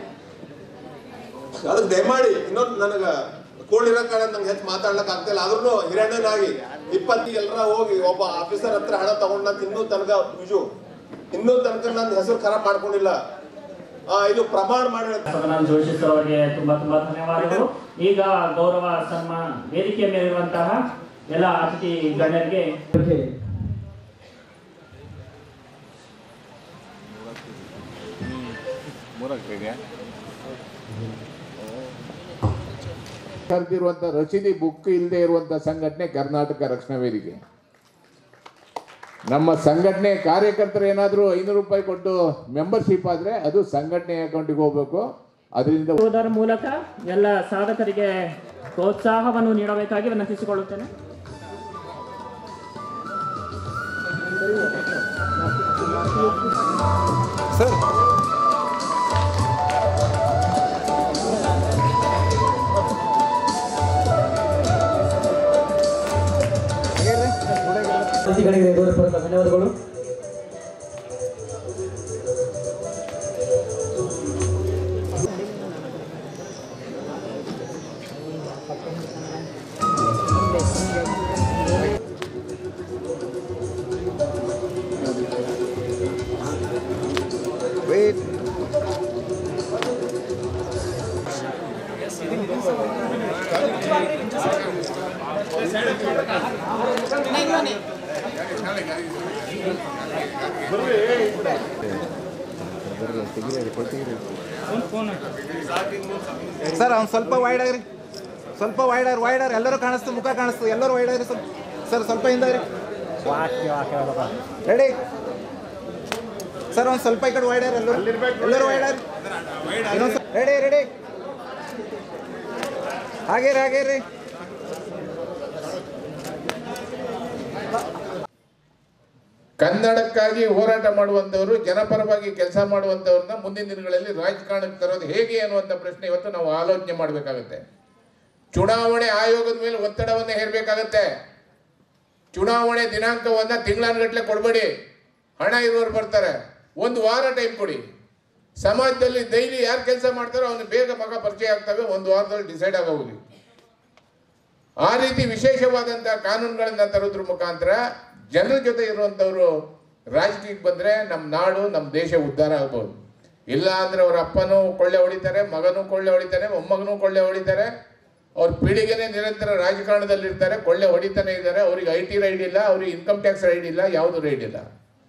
ಅದಕ್ಕೆ ದಯಮಾಡಿ ಇನ್ನೊಂದು ನನಗ ಕೂಡಿರೋ ಕಾರಣ ನಂಗೆ ಹೆಚ್ಚು ಮಾತಾಡ್ಲಕ್ ಆಗ್ತಿಲ್ಲ ಆದ್ರೂ ಹಿರಣ್ಣನಾಗಿ ಇಪ್ಪತ್ತಿ ಎಲ್ಲರ ಹೋಗಿ ಒಬ್ಬ ಆಫೀಸರ್ ಹತ್ರ ಹಣ ತಗೊಂಡ ಇನ್ನೂ ತನಕ ನಿಜು ಇನ್ನೂ ತನಕ ನನ್ನ ಹೆಸರು ಖರಾಬ್ ಮಾಡ್ಕೊಂಡಿಲ್ಲ ಆ, ಇದು ಪ್ರಮಾಣ ಮಾಡಿ ಸದಾನಂದ ಜೋಶಿ ಸರ್ ಅವರಿಗೆ ತುಂಬಾ ತುಂಬಾ ಧನ್ಯವಾದಗಳು ಈಗ ಗೌರವ ಸನ್ಮಾನ ವೇದಿಕೆಯ ಮೇಲಿರುವಂತಹ ಎಲ್ಲ ಅತಿಥಿ ಗಣ್ಯರಿಗೆ ಕರೆದಿರುವಂತ ರಸೀದಿ ಬುಕ್ ಇಲ್ಲದೆ ಇರುವಂತ ಸಂಘಟನೆ ಕರ್ನಾಟಕ ರಕ್ಷಣಾ ವೇದಿಕೆ ನಮ್ಮ ಸಂಘಟನೆ ಕಾರ್ಯಕರ್ತರು ಏನಾದರೂ ಐನೂರು ರೂಪಾಯಿ ಕೊಟ್ಟು ಮೆಂಬರ್ಶಿಪ್ ಆದ್ರೆ ಅದು ಸಂಘಟನೆ ಅಕೌಂಟಿಗೆ ಹೋಗ್ಬೇಕು ಅದರಿಂದ ಇರುವುದರ ಮೂಲಕ ಎಲ್ಲ ಸಾಧಕರಿಗೆ ಪ್ರೋತ್ಸಾಹವನ್ನು ನೀಡಬೇಕಾಗಿ ವಿನಂತಿಸಿಕೊಳ್ಳುತ್ತೇನೆ ಅತಿಥಿಗಳಿಗೆ ಗೌರವಪೂರ್ವಕ ಧನ್ಯವಾದಗಳು ಸರ್ ಅವ್ನು ಸ್ವಲ್ಪ ವೈಡ್ ಆಗ್ರಿ ಸ್ವಲ್ಪ ವೈಡ್ ಆಗ್ರಿ ವೈಡ್ ಆಗ್ರಿ ಎಲ್ಲರೂ ಕಾಣಿಸ್ತು ಮುಖ ಕಾಣಿಸ್ತು ಎಲ್ಲರೂ ವೈಡ್ ಆಗ್ರಿ ಸ್ವಲ್ಪ ಸರ್ ಸ್ವಲ್ಪ ಹಿಂದಾಗ್ರಿ ರೆಡಿ ಸರ್ ಒಂದು ಸ್ವಲ್ಪ ಈ ಕಡೆ ವೈಡ್ ಆಗ್ರಿ ಎಲ್ಲರೂ ಎಲ್ಲರೂ ವೈಡ್ ಆಗ್ರಿ ಇನ್ನೊಂದು ರೆಡಿ ರೆಡಿ ಹಾಗೇ ರೀ ಹಾಗೇ ರೀ ಕನ್ನಡಕ್ಕಾಗಿ ಹೋರಾಟ ಮಾಡುವಂಥವರು ಜನಪರವಾಗಿ ಕೆಲಸ ಮಾಡುವಂಥವ್ರನ್ನ ಮುಂದಿನ ದಿನಗಳಲ್ಲಿ ರಾಜಕಾರಣಕ್ಕೆ ತರೋದು ಹೇಗೆ ಅನ್ನುವಂಥ ಪ್ರಶ್ನೆ ಇವತ್ತು ನಾವು ಆಲೋಚನೆ ಮಾಡಬೇಕಾಗುತ್ತೆ ಚುನಾವಣೆ ಆಯೋಗದ ಮೇಲೆ ಒತ್ತಡವನ್ನು ಹೇರಬೇಕಾಗತ್ತೆ ಚುನಾವಣೆ ದಿನಾಂಕವನ್ನ ತಿಂಗಳಾನುಗಟ್ಲೆ ಕೊಡಬೇಡಿ ಹಣ ಇರೋರು ಬರ್ತಾರೆ ಒಂದು ವಾರ ಟೈಮ್ ಕೊಡಿ ಸಮಾಜದಲ್ಲಿ ಡೈಲಿ ಯಾರು ಕೆಲಸ ಮಾಡ್ತಾರೋ ಅವನು ಬೇಗ ಮಗ ಪರಿಚಯ ಆಗ್ತವೆ ಒಂದು ವಾರದಲ್ಲಿ ಡಿಸೈಡ್ ಆಗೋಗಿ ಆ ರೀತಿ ವಿಶೇಷವಾದಂತಹ ಕಾನೂನುಗಳನ್ನ ತರೋದ್ರ ಮುಖಾಂತರ ಜನರ ಜೊತೆ ಇರುವಂತವ್ರು ರಾಜಕೀಯಕ್ಕೆ ಬಂದ್ರೆ ನಮ್ಮ ನಾಡು ನಮ್ಮ ದೇಶ ಉದ್ಧಾರ ಆಗ್ಬೋದು ಇಲ್ಲ ಅಂದ್ರೆ ಅವ್ರ ಅಪ್ಪನೂ ಕೊಳ್ಳೆ ಹೊಡಿತಾರೆ ಮಗನೂ ಕೊಳ್ಳೆ ಹೊಡಿತಾನೆ ಮೊಮ್ಮಗನೂ ಕೊಳ್ಳೆ ಹೊಡಿತಾರೆ ಅವ್ರ ಪೀಳಿಗೆನೇ ನಿರಂತರ ರಾಜಕಾರಣದಲ್ಲಿ ಇರ್ತಾರೆ ಕೊಳ್ಳೆ ಹೊಡಿತಾನೆ ಇದ್ದಾರೆ ಅವ್ರಿಗೆ ಐ ಟಿ ರೈಡ್ ಇಲ್ಲ ಅವ್ರಿಗೆ ಇನ್ಕಮ್ ಟ್ಯಾಕ್ಸ್ ರೈಡ್ ಇಲ್ಲ ಯಾವುದು ರೈಡ್ ಇಲ್ಲ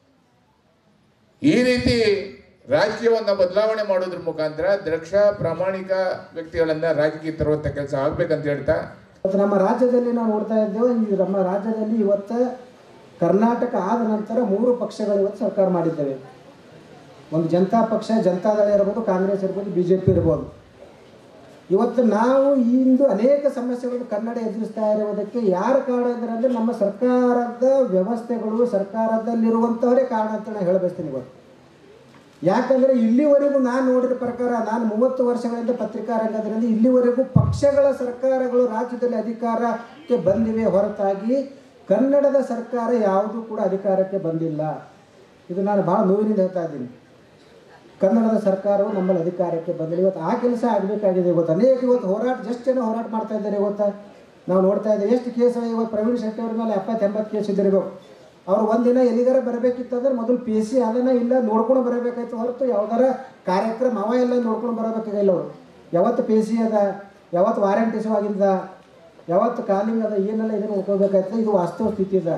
ಈ ರೀತಿ ರಾಜ್ಯವನ್ನ ಬದಲಾವಣೆ ಮಾಡೋದ್ರ ಮುಖಾಂತರ ದಕ್ಷ ಪ್ರಾಮಾಣಿಕ ವ್ಯಕ್ತಿಗಳನ್ನ ರಾಜಕೀಯ ತರುವಂತ ಕೆಲಸ ಆಗ್ಬೇಕಂತ ಹೇಳ್ತಾ ಇವತ್ತು ನಮ್ಮ ರಾಜ್ಯದಲ್ಲಿ ನಾವು ನೋಡ್ತಾ ಇದ್ದೇವೆ ಈ ನಮ್ಮ ರಾಜ್ಯದಲ್ಲಿ ಇವತ್ತು ಕರ್ನಾಟಕ ಆದ ನಂತರ ಮೂರು ಪಕ್ಷಗಳು ಇವತ್ತು ಸರ್ಕಾರ ಮಾಡಿದ್ದೇವೆ ಒಂದು ಜನತಾ ಪಕ್ಷ ಜನತಾದಳ ಇರ್ಬೋದು ಕಾಂಗ್ರೆಸ್ ಇರ್ಬೋದು ಬಿ ಜೆ ಪಿ ಇರ್ಬೋದು ಇವತ್ತು ನಾವು ಇಂದು ಅನೇಕ ಸಮಸ್ಯೆಗಳು ಕನ್ನಡ ಎದುರಿಸ್ತಾ ಇರುವುದಕ್ಕೆ ಯಾರು ಕಾರಣ ಇದ್ದಾರೆ ಅಂದರೆ ನಮ್ಮ ಸರ್ಕಾರದ ವ್ಯವಸ್ಥೆಗಳು ಸರ್ಕಾರದಲ್ಲಿರುವಂಥವರೇ ಕಾರಣ ಅಂತ ನಾನು ಹೇಳಬಯಸ್ತೀನಿ ಇವತ್ತು ಯಾಕಂದರೆ ಇಲ್ಲಿವರೆಗೂ ನಾನು ನೋಡಿದ ಪ್ರಕಾರ ನಾನು ಮೂವತ್ತು ವರ್ಷಗಳಿಂದ ಪತ್ರಿಕಾ ರಂಗದಲ್ಲಿ ಇಲ್ಲಿವರೆಗೂ ಪಕ್ಷಗಳ ಸರ್ಕಾರಗಳು ರಾಜ್ಯದಲ್ಲಿ ಅಧಿಕಾರಕ್ಕೆ ಬಂದಿವೆ ಹೊರತಾಗಿ ಕನ್ನಡದ ಸರ್ಕಾರ ಯಾವುದೂ ಕೂಡ ಅಧಿಕಾರಕ್ಕೆ ಬಂದಿಲ್ಲ ಇದು ನಾನು ಭಾಳ ನೋವಿನಿಂದ ಹೇಳ್ತಾ ಇದ್ದೀನಿ ಕನ್ನಡದ ಸರ್ಕಾರವು ನಮ್ಮಲ್ಲಿ ಅಧಿಕಾರಕ್ಕೆ ಬಂದಿಲ್ಲ ಇವತ್ತು ಆ ಕೆಲಸ ಆಗಬೇಕಾಗಿದೆ ಇವತ್ತು ಅನೇಕ ಇವತ್ತು ಹೋರಾಟ ಎಷ್ಟು ಜನ ಹೋರಾಟ ಮಾಡ್ತಾ ಇದ್ದಾರೆ ಇವತ್ತು ನಾವು ನೋಡ್ತಾ ಇದ್ದೇವೆ ಎಷ್ಟು ಕೇಸ್ ಇವತ್ತು ಪ್ರವೀಣ್ ಶೆಟ್ಟಿ ಅವ್ರ ಮೇಲೆ ಎಪ್ಪತ್ತು ಎಂಬತ್ತು ಕೇಸ್ ಇದ್ದಿರಬೇಕು ಅವ್ರು ಒಂದಿನ ಎಲ್ಲಿಗಾರ ಬರಬೇಕಿತ್ತಂದ್ರೆ ಮೊದಲು ಪಿ ಸಿ ಅದನ್ನ ಇಲ್ಲ ನೋಡ್ಕೊಂಡು ಬರಬೇಕಾಯ್ತು ಹೊರತು ಯಾವ್ದಾರ ಕಾರ್ಯಕ್ರಮ ಅವ ಎಲ್ಲ ನೋಡ್ಕೊಂಡು ಬರಬೇಕಾಗಿಲ್ಲ ಅವರು ಯಾವತ್ತು ಪಿ ಸಿ ಅದ ಯಾವತ್ತು ವಾರಂಟ್ ಇಶ್ಯೂ ಆಗಿಂದ ಯಾವತ್ತು ಕಾಲಿಂಗ್ ಅದ ಏನೆಲ್ಲ ಇದನ್ನು ನೋಡ್ಕೋಬೇಕಾಯ್ತು ಇದು ವಾಸ್ತವ ಸ್ಥಿತಿ ಇದೆ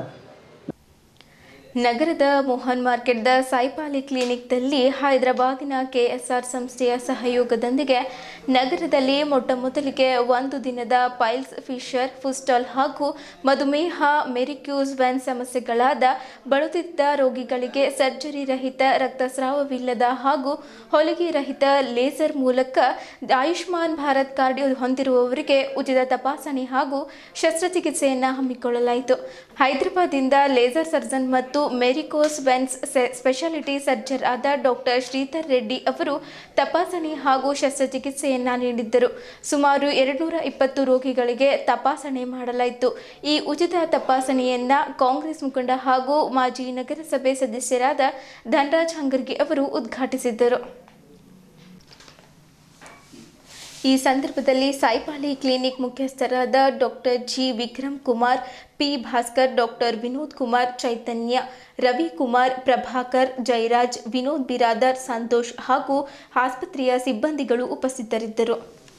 ನಗರದ ಮೋಹನ್ ಮಾರ್ಕೆಟ್ದ ಸಾಯಿಪಾಲಿ ಕ್ಲಿನಿಕ್ದಲ್ಲಿ ಹೈದರಾಬಾದಿನ ಕೆಎಸ್ಆರ್ ಸಂಸ್ಥೆಯ ಸಹಯೋಗದೊಂದಿಗೆ ನಗರದಲ್ಲಿ ಮೊಟ್ಟ ಮೊದಲಿಗೆ ಒಂದು ದಿನದ ಪೈಲ್ಸ್ ಫಿಶರ್ ಫುಸ್ಟಾಲ್ ಹಾಗೂ ಮಧುಮೇಹ ಮೆರಿಕ್ಯೂಸ್ ವ್ಯಾನ್ ಸಮಸ್ಯೆಗಳಾದ ಬಳಲುತ್ತಿದ್ದ ರೋಗಿಗಳಿಗೆ ಸರ್ಜರಿ ರಹಿತ ರಕ್ತಸ್ರಾವವಿಲ್ಲದ ಹಾಗೂ ಹೊಲಿಗೆ ರಹಿತ ಲೇಸರ್ ಮೂಲಕ ಆಯುಷ್ಮಾನ್ ಭಾರತ್ ಕಾರ್ಡ್ ಹೊಂದಿರುವವರಿಗೆ ಉಚಿತ ತಪಾಸಣೆ ಹಾಗೂ ಶಸ್ತ್ರಚಿಕಿತ್ಸೆಯನ್ನು ಹಮ್ಮಿಕೊಳ್ಳಲಾಯಿತು ಹೈದರಾಬಾದಿಂದ ಲೇಸರ್ ಸರ್ಜನ್ ಮತ್ತು ಮೆರಿಕೋಸ್ ವೆನ್ಸ್ ಸ್ಪೆಷಾಲಿಟಿ ಸರ್ಜರ್ ಆದ ಡಾಕ್ಟರ್ ಶ್ರೀಧರ್ ರೆಡ್ಡಿ ಅವರು ತಪಾಸಣೆ ಹಾಗೂ ಶಸ್ತ್ರಚಿಕಿತ್ಸೆಯನ್ನ ನೀಡಿದ್ದರು ಸುಮಾರು ಎರಡುನೂರ ಇಪ್ಪತ್ತು ರೋಗಿಗಳಿಗೆ ತಪಾಸಣೆ ಮಾಡಲಾಯಿತು ಈ ಉಚಿತ ತಪಾಸಣೆಯನ್ನ ಕಾಂಗ್ರೆಸ್ ಮುಖಂಡ ಹಾಗೂ ಮಾಜಿ ನಗರಸಭೆ ಸದಸ್ಯರಾದ ಧನರಾಜ್ ಹಂಗರ್ಗಿ ಅವರು ಉದ್ಘಾಟಿಸಿದ್ದರು ಈ ಸಂದರ್ಭದಲ್ಲಿ ಸಾಯಿಪಾಲಿ ಕ್ಲಿನಿಕ್ ಮುಖ್ಯಸ್ಥರಾದ doctor G Vikram Kumar P Bhaskar doctor Vinod Kumar Chaitanya Ravikumar Prabhakar Jayaraj Vinod Biradar Santosh ಹಾಗೂ ಆಸ್ಪತ್ರೆಯ ಸಿಬ್ಬಂದಿಗಳು ಉಪಸ್ಥಿತರಿದ್ದರು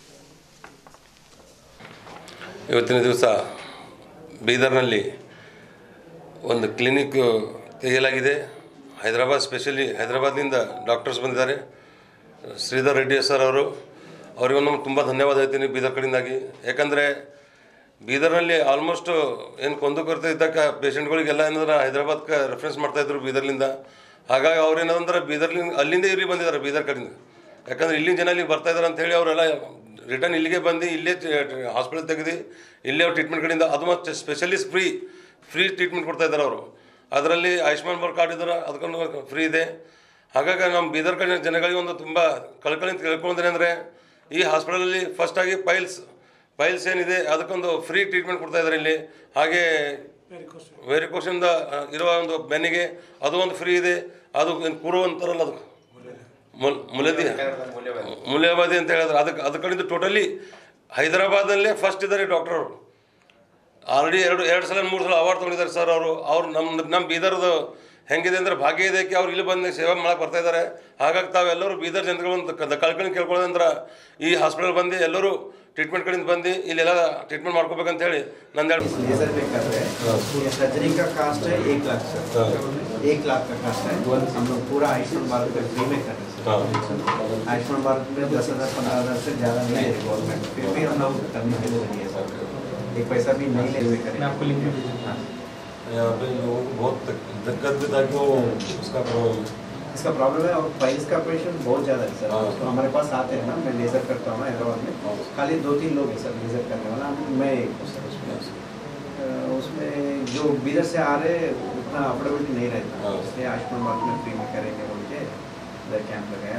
ಇವತ್ತಿನ ದಿವಸ ಬೀದರ್ನಲ್ಲಿ ಒಂದು ಕ್ಲಿನಿಕ್ ತೆಗೆಯಲಾಗಿದೆ ಹೈದರಾಬಾದ್ ಸ್ಪೆಷಲಿ ಹೈದರಾಬಾದ್ನಿಂದ ಡಾಕ್ಟರ್ಸ್ ಬಂದಿದ್ದಾರೆ ಶ್ರೀಧರ್ ರೆಡ್ಡಿ ಸರ್ ಅವರು ಅವರಿಗೂ ನಮ್ಗೆ ತುಂಬ ಧನ್ಯವಾದ ಹೇಳ್ತೀನಿ ಬೀದರ್ ಕಡೆಯಿಂದಾಗಿ ಯಾಕಂದರೆ ಬೀದರ್ನಲ್ಲಿ ಆಲ್ಮೋಸ್ಟ್ ಏನು ಕೊಂದುಕೊರತೆ ಇದ್ದಕ್ಕ ಪೇಷಂಟ್ಗಳಿಗೆಲ್ಲ ಏನಂದ್ರೆ ಹೈದರಾಬಾದ್ಗೆ ರೆಫರೆನ್ಸ್ ಮಾಡ್ತಾಯಿದ್ರು ಬೀದರ್ಲಿಂದ ಹಾಗಾಗಿ ಅವ್ರು ಏನಂದ್ರೆ ಬೀದರ್ಲಿಂದ ಅಲ್ಲಿಂದ ಇಲ್ಲಿ ಬಂದಿದ್ದಾರೆ ಬೀದರ್ ಕಡೆಯಿಂದ ಯಾಕಂದ್ರೆ ಇಲ್ಲಿನ ಜನ ಇಲ್ಲಿಗೆ ಬರ್ತಾ ಇದ್ದಾರೆ ಅಂತೇಳಿ ಅವರೆಲ್ಲ ರಿಟರ್ನ್ ಇಲ್ಲಿಗೆ ಬಂದು ಇಲ್ಲೇ ಹಾಸ್ಪಿಟಲ್ ತೆಗೆದು ಇಲ್ಲೇ ಅವ್ರು ಟ್ರೀಟ್ಮೆಂಟ್ ಕಡೆಯಿಂದ ಅದು ಮತ್ತು ಸ್ಪೆಷಲಿಸ್ಟ್ ಫ್ರೀ ಫ್ರೀ ಟ್ರೀಟ್ಮೆಂಟ್ ಕೊಡ್ತಾ ಇದ್ದಾರೆ ಅವರು ಅದರಲ್ಲಿ ಆಯುಷ್ಮಾನ್ ಭಾರತ್ ಕಾರ್ಡ್ ಇದ್ದಾರೆ ಅದಕ್ಕೊಂದು ಫ್ರೀ ಇದೆ ಹಾಗಾಗಿ ನಮ್ಮ ಬೀದರ್ ಕಡೆ ಜನಗಳಿಗೆ ಒಂದು ತುಂಬ ಕಳ್ಕಳಿ ಕೇಳ್ಕೊಂಡ್ರೆ ಅಂದರೆ ಈ ಹಾಸ್ಪಿಟಲಲ್ಲಿ ಫಸ್ಟಾಗಿ ಪೈಲ್ಸ್ ಪೈಲ್ಸ್ ಏನಿದೆ ಅದಕ್ಕೊಂದು ಫ್ರೀ ಟ್ರೀಟ್ಮೆಂಟ್ ಕೊಡ್ತಾ ಇದ್ದಾರೆ ಇಲ್ಲಿ ಹಾಗೆ ವೆರಿಕೋಷನ್ದ ಇರುವ ಒಂದು ಬೆನ್ನಿಗೆ ಅದು ಒಂದು ಫ್ರೀ ಇದೆ ಅದು ಏನು ಕೂರು ಅಂತಾರಲ್ಲ ಅದು ಮುಲ್ ಮುಲದಿ ಮುಲಿಯಾಬಾದಿ ಅಂತ ಹೇಳಿದ್ರೆ ಅದಕ್ಕೆ ಅದ್ರ ಕಡೆಯಿಂದ ಟೋಟಲಿ ಹೈದರಾಬಾದಲ್ಲೇ ಫಸ್ಟ್ ಇದ್ದಾರೆ ಡಾಕ್ಟರ್ ಅವರು ಆಲ್ರೆಡಿ ಎರಡು ಎರಡು ಸಲ ಮೂರು ಸಲ ಅವಾರ್ಡ್ ತೊಗೊಂಡಿದ್ದಾರೆ ಸರ್ ಅವರು ಅವ್ರು ನಮ್ಮ ನಮ್ಮ ಬೀದರ್ದು ಹೆಂಗಿದೆ ಅಂದರೆ ಭಾಗ್ಯ ಇದಕ್ಕೆ ಅವ್ರು ಇಲ್ಲಿ ಬಂದು ಸೇವೆ ಮಾಡಕ್ಕೆ ಬರ್ತಾ ಇದ್ದಾರೆ ಹಾಗಾಗಿ ತಾವೆಲ್ಲರೂ ಬೀದರ್ ಜನಗಳು ಒಂದು ಕಳ್ಕೊಂಡು ಕೇಳ್ಕೊಳ್ಳೋದಂದ್ರೆ ಈ ಹಾಸ್ಪಿಟಲ್ ಬಂದು ಎಲ್ಲರೂ ಟ್ರೀಟ್ಮೆಂಟ್ ಕಡೆಯಿಂದ ಬಂದು ಇಲ್ಲೆಲ್ಲ ಟ್ರೀಟ್ಮೆಂಟ್ ಮಾಡ್ಕೋಬೇಕಂತ ಹೇಳಿ ನಂದು लेजर में कर रहे हैं ये सर्जरी का कास्ट है एक लाख सर एक लाख का कास्ट है हम लोग पूरा आयुष्मान भारत में फ्री में कर रहे हैं सर आयुष्मान भारत में दस हज़ार पंद्रह हज़ार से ज़्यादा नहीं ले रही गवर्नमेंट फिर भी हम लोग करने के लिए रेडी है सर एक पैसा भी नहीं ले हुए करें आपको लिंक हाँ यहाँ पे लोगों को बहुत तक- दिक्कत भी था कि वो उसका प्रॉब्लम इसका प्रॉब्लम है और फाइल्स का ऑपरेशन बहुत ज़्यादा है सर तो हमारे पास आते हैं ना मैं लेज़र करता हूँ हैदराबाद में खाली दो तीन लोग हैं सर लेज़र करने वाला मैं एक हूँ सर उसमें अ, उसमें जो बिदर से आ रहे हैं, उतना अफोर्डेबिलिटी नहीं रहता इसलिए आयुष्मान भारत में फ्री में करेंगे बोल के इधर कैंप लगाया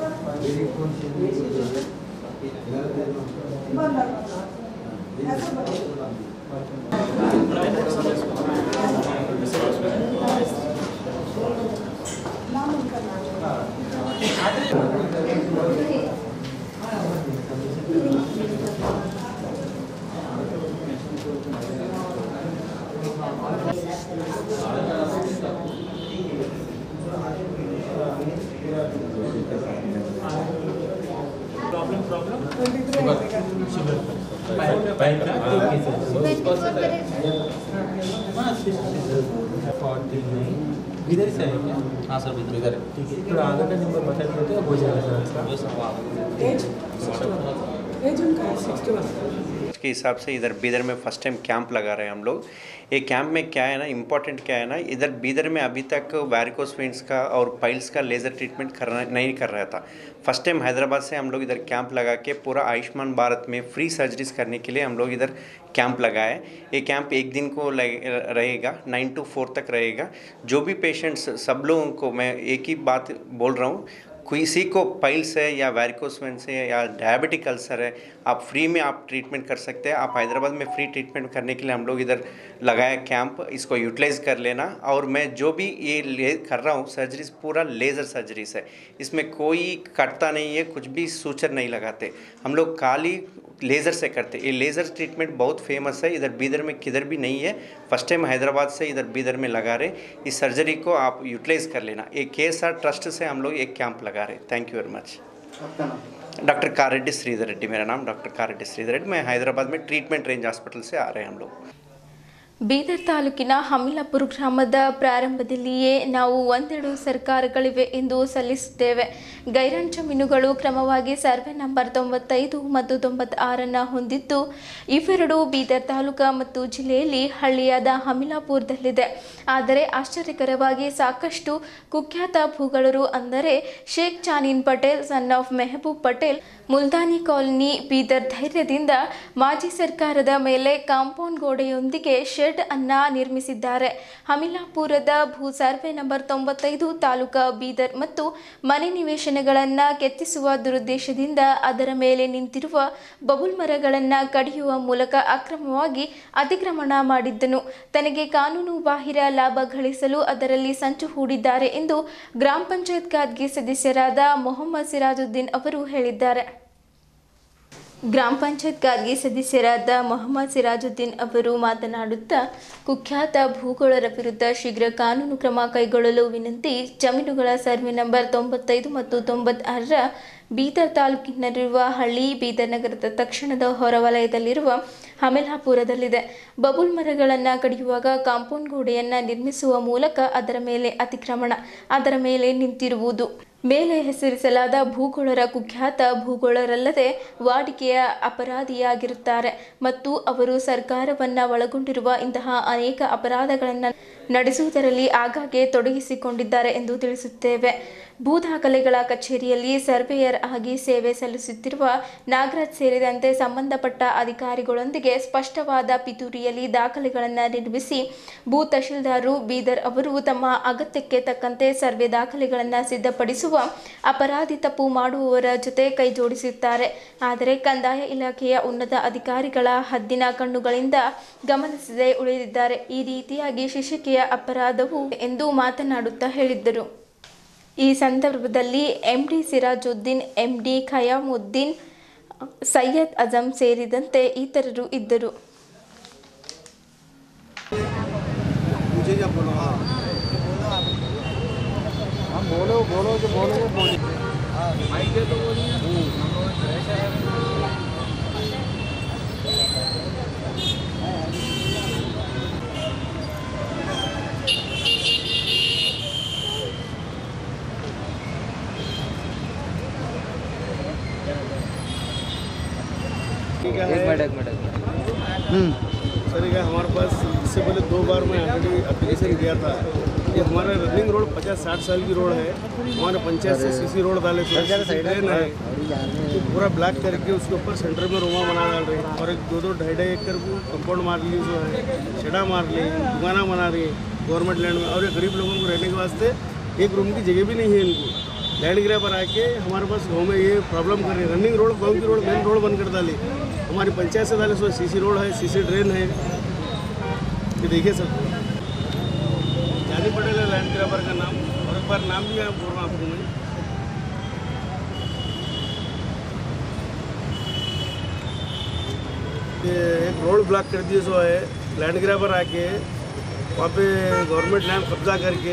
इधर से है क्या हाँ सर इधर ठीक है थोड़ा आगे का नंबर बता दिए तो हो जाएगा सर एज एज उनका सिक्सटी वन के हिसाब से इधर बीदर में फर्स्ट टाइम कैंप लगा रहे हैं हम लोग ये कैंप में क्या है ना इम्पोर्टेंट क्या है ना इधर बीदर में अभी तक वैरिकोस वेंस का और पाइल्स का लेज़र ट्रीटमेंट करना नहीं कर रहा था फर्स्ट टाइम हैदराबाद से हम लोग इधर कैंप लगा के पूरा आयुष्मान भारत में फ्री सर्जरीज करने के लिए हम लोग इधर कैंप लगाए ये कैंप एक दिन को लगे- रहेगा नाइन टू फोर तक रहेगा जो भी पेशेंट्स सब लोगों को मैं एक ही बात बोल रहा हूँ किसी को पाइल्स है या वैरिकोसवेंस है या डायबिटिक अल्सर है आप फ्री में आप ट्रीटमेंट कर सकते हैं आप हैदराबाद में फ्री ट्रीटमेंट करने के लिए हम लोग इधर लगाया कैंप इसको यूटिलाइज कर लेना और मैं जो भी ये ले कर रहा हूँ सर्जरीज पूरा लेज़र सर्जरीज है इसमें कोई कटता नहीं है कुछ भी सूचर नहीं लगाते हम लोग खाली लेज़र से करते ये लेज़र ट्रीटमेंट बहुत फेमस है इधर बीदर में किधर भी नहीं है फर्स्ट टाइम हैदराबाद से इधर बीदर में लगा रहे इस सर्जरी को आप यूटिलाइज कर लेना एक के एस आर ट्रस्ट से हम लोग एक कैंप लगा रहे thank you very much doctor Kareddy Sridhar Reddy मेरा नाम डॉक्टर कारेड्डी श्रीधर रेड्डी मैं हैदराबाद में ट्रीटमेंट रेंज हॉस्पिटल से आ रहे हैं हम लोग ಬೀದರ್ ತಾಲೂಕಿನ ಹಮಿಲಾಪುರ ಗ್ರಾಮದ ಪ್ರಾರಂಭದಲ್ಲಿಯೇ ನಾವು ಒಂದೆರಡು ಸರ್ಕಾರಗಳಿವೆ ಎಂದು ಸಲ್ಲಿಸುತ್ತೇವೆ ಗೈರಾನ್ ಜಮೀನುಗಳು ಕ್ರಮವಾಗಿ ಸರ್ವೆ ನಂಬರ್ ತೊಂಬತ್ತೈದು ಮತ್ತು ತೊಂಬತ್ತಾರನ್ನು ಹೊಂದಿದ್ದು ಇವೆರಡು ಬೀದರ್ ತಾಲೂಕಾ ಮತ್ತು ಜಿಲ್ಲೆಯಲ್ಲಿ ಹಳ್ಳಿಯಾದ ಹಮಿಲಾಪುರದಲ್ಲಿದೆ ಆದರೆ ಆಶ್ಚರ್ಯಕರವಾಗಿ ಸಾಕಷ್ಟು ಕುಖ್ಯಾತ ಭೂಗಳರು ಅಂದರೆ ಶೇಖ್ ಚಾನಿನ್ Patel son of Mehboob Patel Multani colony Bidar ಧೈರ್ಯದಿಂದ ಮಾಜಿ ಸರ್ಕಾರದ ಮೇಲೆ ಕಾಂಪೌಂಡ್ ಗೋಡೆಯೊಂದಿಗೆ ಶೆಡ್ ಅನ್ನ ನಿರ್ಮಿಸಿದ್ದಾರೆ ಹಮಿಲಾಪುರದ ಭೂ ಸರ್ವೆ ನಂಬರ್ ತೊಂಬತ್ತೈದು ತಾಲೂಕಾ ಬೀದರ್ ಮತ್ತು ಮನೆ ನಿವೇಶನಗಳನ್ನು ಕೆತ್ತಿಸುವ ದುರುದ್ದೇಶದಿಂದ ಅದರ ಮೇಲೆ ನಿಂತಿರುವ ಬಬುಲ್ ಮರಗಳನ್ನು ಕಡಿಯುವ ಮೂಲಕ ಅಕ್ರಮವಾಗಿ ಅತಿಕ್ರಮಣ ಮಾಡಿದ್ದನು ತನಗೆ ಕಾನೂನು ಬಾಹಿರ ಲಾಭ ಗಳಿಸಲು ಅದರಲ್ಲಿ ಸಂಚು ಹೂಡಿದ್ದಾರೆ ಎಂದು ಗ್ರಾಮ ಪಂಚಾಯತ್ ಗಾದ್ಗೆ ಸದಸ್ಯರಾದ ಮೊಹಮ್ಮದ್ ಸಿರಾಜುದ್ದೀನ್ ಅವರು ಹೇಳಿದ್ದಾರೆ ಗ್ರಾಮ ಪಂಚಾಯತ್ ಗಾದ್ಗೆ ಸದಸ್ಯರಾದ ಮೊಹಮ್ಮದ್ ಸಿರಾಜುದ್ದೀನ್ ಅವರು ಮಾತನಾಡುತ್ತಾ ಕುಖ್ಯಾತ ಭೂಗೋಳರ ವಿರುದ್ಧ ಶೀಘ್ರ ಕಾನೂನು ಕ್ರಮ ಕೈಗೊಳ್ಳಲು ವಿನಂತಿ ಜಮೀನುಗಳ ಸರ್ವೆ ನಂಬರ್ ತೊಂಬತ್ತೈದು ಮತ್ತು ತೊಂಬತ್ತಾರರ ಬೀದರ್ ತಾಲೂಕಿನಲ್ಲಿರುವ ಹಳ್ಳಿ ಬೀದರ್ ನಗರದ ತಕ್ಷಣದ ಹೊರವಲಯದಲ್ಲಿರುವ ಹಮಿಲಾಪುರದಲ್ಲಿದೆ ಬಬುಲ್ ಮರಗಳನ್ನು ಕಡಿಯುವಾಗ ಕಾಂಪೌಂಡ್ ಗೋಡೆಯನ್ನು ನಿರ್ಮಿಸುವ ಮೂಲಕ ಅದರ ಮೇಲೆ ಅತಿಕ್ರಮಣ ಅದರ ಮೇಲೆ ನಿಂತಿರುವುದು ಮೇಲೆ ಹೆಸರಿಸಲಾದ ಭೂಗೋಳರ ಕುಖ್ಯಾತ ಭೂಗೋಳರಲ್ಲದೆ ವಾಡಿಕೆಯ ಅಪರಾಧಿಯಾಗಿರುತ್ತಾರೆ ಮತ್ತು ಅವರು ಸರ್ಕಾರವನ್ನು ಒಳಗೊಂಡಿರುವ ಇಂತಹ ಅನೇಕ ಅಪರಾಧಗಳನ್ನು ನಡೆಸುವುದರಲ್ಲಿ ಆಗಾಗ್ಗೆ ತೊಡಗಿಸಿಕೊಂಡಿದ್ದಾರೆ ಎಂದು ತಿಳಿಸುತ್ತೇವೆ ಭೂ ದಾಖಲೆಗಳ ಕಚೇರಿಯಲ್ಲಿ ಸರ್ವೇಯರ್ ಆಗಿ ಸೇವೆ ಸಲ್ಲಿಸುತ್ತಿರುವ ನಾಗರಾಜ್ ಸೇರಿದಂತೆ ಸಂಬಂಧಪಟ್ಟ ಅಧಿಕಾರಿಗಳೊಂದಿಗೆ ಸ್ಪಷ್ಟವಾದ ಪಿತೂರಿಯಲ್ಲಿ ದಾಖಲೆಗಳನ್ನು ನಿರ್ಮಿಸಿ ಭೂ ತಹಶೀಲ್ದಾರು ಬೀದರ್ ಅವರು ತಮ್ಮ ಅಗತ್ಯಕ್ಕೆ ತಕ್ಕಂತೆ ಸರ್ವೆ ದಾಖಲೆಗಳನ್ನು ಸಿದ್ಧಪಡಿಸುವ ಅಪರಾಧಿ ತಪ್ಪು ಮಾಡುವವರ ಜೊತೆ ಕೈ ಜೋಡಿಸುತ್ತಾರೆ ಆದರೆ ಕಂದಾಯ ಇಲಾಖೆಯ ಉನ್ನತ ಅಧಿಕಾರಿಗಳ ಹದ್ದಿನ ಕಣ್ಣುಗಳಿಂದ ಗಮನಿಸದೆ ಉಳಿದಿದ್ದಾರೆ ಈ ರೀತಿಯಾಗಿ ಶಿಕ್ಷಿಕೆಯ ಅಪರಾಧವು ಎಂದು ಮಾತನಾಡುತ್ತಾ ಹೇಳಿದ್ದರು ಈ ಸಂದರ್ಭದಲ್ಲಿ M D Sirajuddin M D Khayamuddin Syed Azam ಸೇರಿದಂತೆ ಇತರರು ಇದ್ದರು मुझे जब बोलो हाँ हम बोलो बोलो जो बोलो वो बोलो माइक दे तो बोलिए सर ये हमारे पास इससे पहले दो बार मैं ऑलरेडी एप्लीकेशन दिया था ये हमारा रनिंग रोड पचास साठ साल की रोड है हमारे पंचायत से सीसी रोड डाले थे सीसी ड्रेन है तो पूरा ब्लैक करके उसके ऊपर सेंटर में रोमा बना डाल रहे हैं और एक दो दो ढाई ढाई एकड़ को कंपाउंड मार ली जो है छड़ा मार ली दुकाना बना रही है गवर्नमेंट लैंड में और ये गरीब लोगों को रहने के वास्ते एक रूम की जगह भी नहीं है इनको लैंड ग्रैबर आके हमारे पास गांव में ये प्रॉब्लम कर रहे हैं रनिंग रोड गांव की रोड मेन रोड बंद कर डाली हमारी पंचायत से डाले सो सीसी रोड है सीसी ड्रेन है ये देखिए सर जानी पटेल है लैंड ग्रैबर का नाम और एक बार नाम भी मैं बोल रहा हूँ आपको मैं ये एक रोड ब्लॉक कर दिए सो है लैंड ग्रैबर आके वहाँ पे गवर्नमेंट लैंड कब्जा करके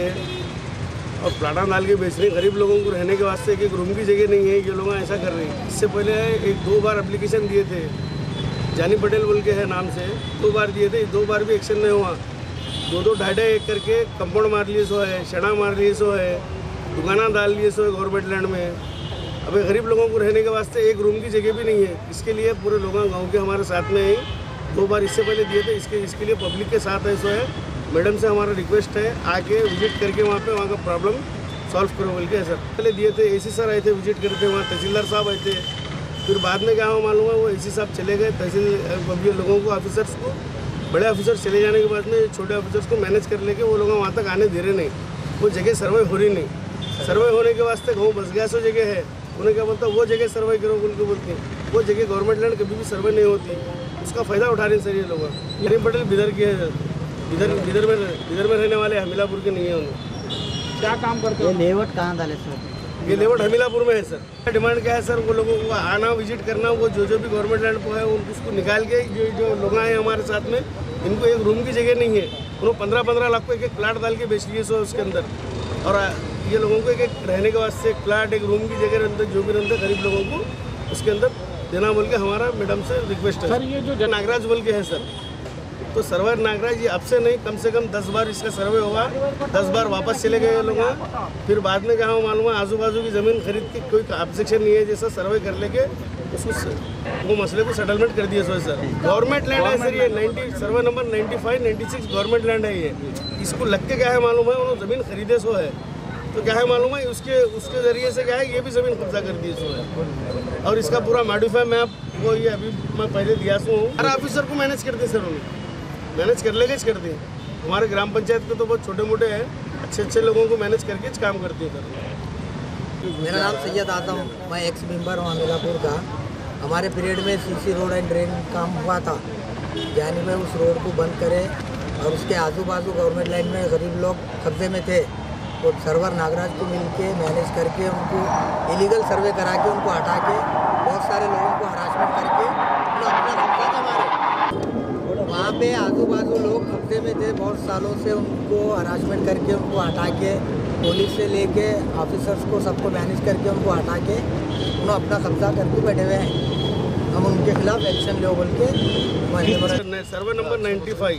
और प्लाटा डाल के बेच रहे हैं गरीब लोगों को रहने के वास्ते एक एक रूम की जगह नहीं है ये लोग ऐसा कर रहे हैं इससे पहले एक दो बार एप्लीकेशन दिए थे जानी पटेल बोल के है नाम से दो बार दिए थे दो बार भी एक्शन नहीं हुआ दो दो ढाई ढाई एक करके कंपाउंड मार लिए सो है शड़ा मार लिए सो है दुकाना डाल लिए सो है गवर्नमेंट लैंड में अभी गरीब लोगों को रहने के वास्ते एक रूम की जगह भी नहीं है इसके लिए पूरे लोग गाँव के हमारे साथ में ही दो बार इससे पहले दिए थे इसके इसके लिए पब्लिक के साथ है सो है मैडम से हमारा रिक्वेस्ट है आके विजिट करके वहाँ पे वहाँ का प्रॉब्लम सॉल्व करो बोल के सर पहले दिए थे एसी सर आए थे विजिट करते वहाँ तहसीलदार साहब आए थे फिर बाद में क्या हुआ मालूम है वो एसी साहब चले गए तहसील अ, लोगों को ऑफिसर्स को बड़े ऑफिसर चले जाने के बाद में छोटे ऑफिसर्स को मैनेज कर लेके वो लोग वहाँ तक आने दे रहे नहीं वो जगह सर्वे हो रही नहीं सर्वे होने के वास्ते गाँव बस गया सो जगह है उन्हें क्या बोलता वो जगह सर्वे करो उनको बोलते हैं वो जगह गवर्नमेंट लैंड कभी भी सर्वे नहीं होती उसका फ़ायदा उठा रहे हैं सर ये लोग नरीम पटेल बिदर के है इधर इधर में इधर में रहने वाले हमीलापुर के नहीं है उन्हें क्या काम करते ये लेवट कहाँ डाले सर ये लेवट हमीलापुर में है सर डिमांड क्या है सर वो लोगों को आना विजिट करना वो जो जो भी गवर्नमेंट लैंड पर है उनको उसको निकाल के जो जो लोग आए हमारे साथ में इनको एक रूम की जगह नहीं है उन्होंने पंद्रह पंद्रह लाख को एक एक प्लाट डाल के बेच लिए सो उसके अंदर और आ, ये लोगों को एक एक रहने के वास्ते एक प्लाट एक रूम की जगह अंदर जो भी रहते गरीब लोगों को उसके अंदर देना बोल के हमारा मैडम से रिक्वेस्ट है सर, ये जो नागराज बोल के है सर तो सर्वर नागराज जी अब से नहीं कम से कम दस बार इसका सर्वे हुआ दस बार वापस चले गए ये लोग फिर बाद में क्या हुआ मालूम है आजू बाजू की ज़मीन खरीद के कोई ऑब्जेक्शन नहीं है जैसा सर्वे कर लेके उसको स- वो मसले को सेटलमेंट कर दिए सो सर गवर्नमेंट लैंड है सर ये 90 सर्वे नंबर 95 96 गवर्नमेंट लैंड है ये इसको लग के क्या है मालूम है उन्होंने ज़मीन खरीदे सो है तो क्या है मालूम है उसके उसके ज़रिए से क्या है ये भी ज़मीन कब्जा कर दी सो है और इसका पूरा मॉडिफाई मैप वो ये अभी मैं पहले दिया सो हूँ हर ऑफिसर को मैनेज करते सर उन्होंने मैनेज कर लेके कर दें हमारे ग्राम पंचायत के तो बहुत छोटे मोटे हैं अच्छे अच्छे लोगों को मैनेज करके काम करते हैं सर मेरा नाम सैयद आदम मैं एक्स मेंबर हूँ अमीलापुर का हमारे पीरियड में सीसी रोड एंड ड्रेन काम हुआ था यानी में उस रोड को बंद करे और उसके आजू बाजू गवर्नमेंट लाइन में गरीब लोग कब्जे में थे तो सर्वर नागराज को मिल के मैनेज करके उनको इलीगल सर्वे करा के उनको हटा के बहुत सारे लोगों को हरासमेंट करके उन्हें अपना कब्जा जमा वहाँ पे आजू बाजू लोग कब्जे में थे बहुत सालों से उनको हरासमेंट करके उनको हटा के पुलिस से लेके ऑफिसर्स को सबको मैनेज करके उनको हटा के उन्हें अपना कब्जा करके बैठे हुए हैं हम उनके खिलाफ एक्शन लो बोल के माननीय सर्वे नंबर 95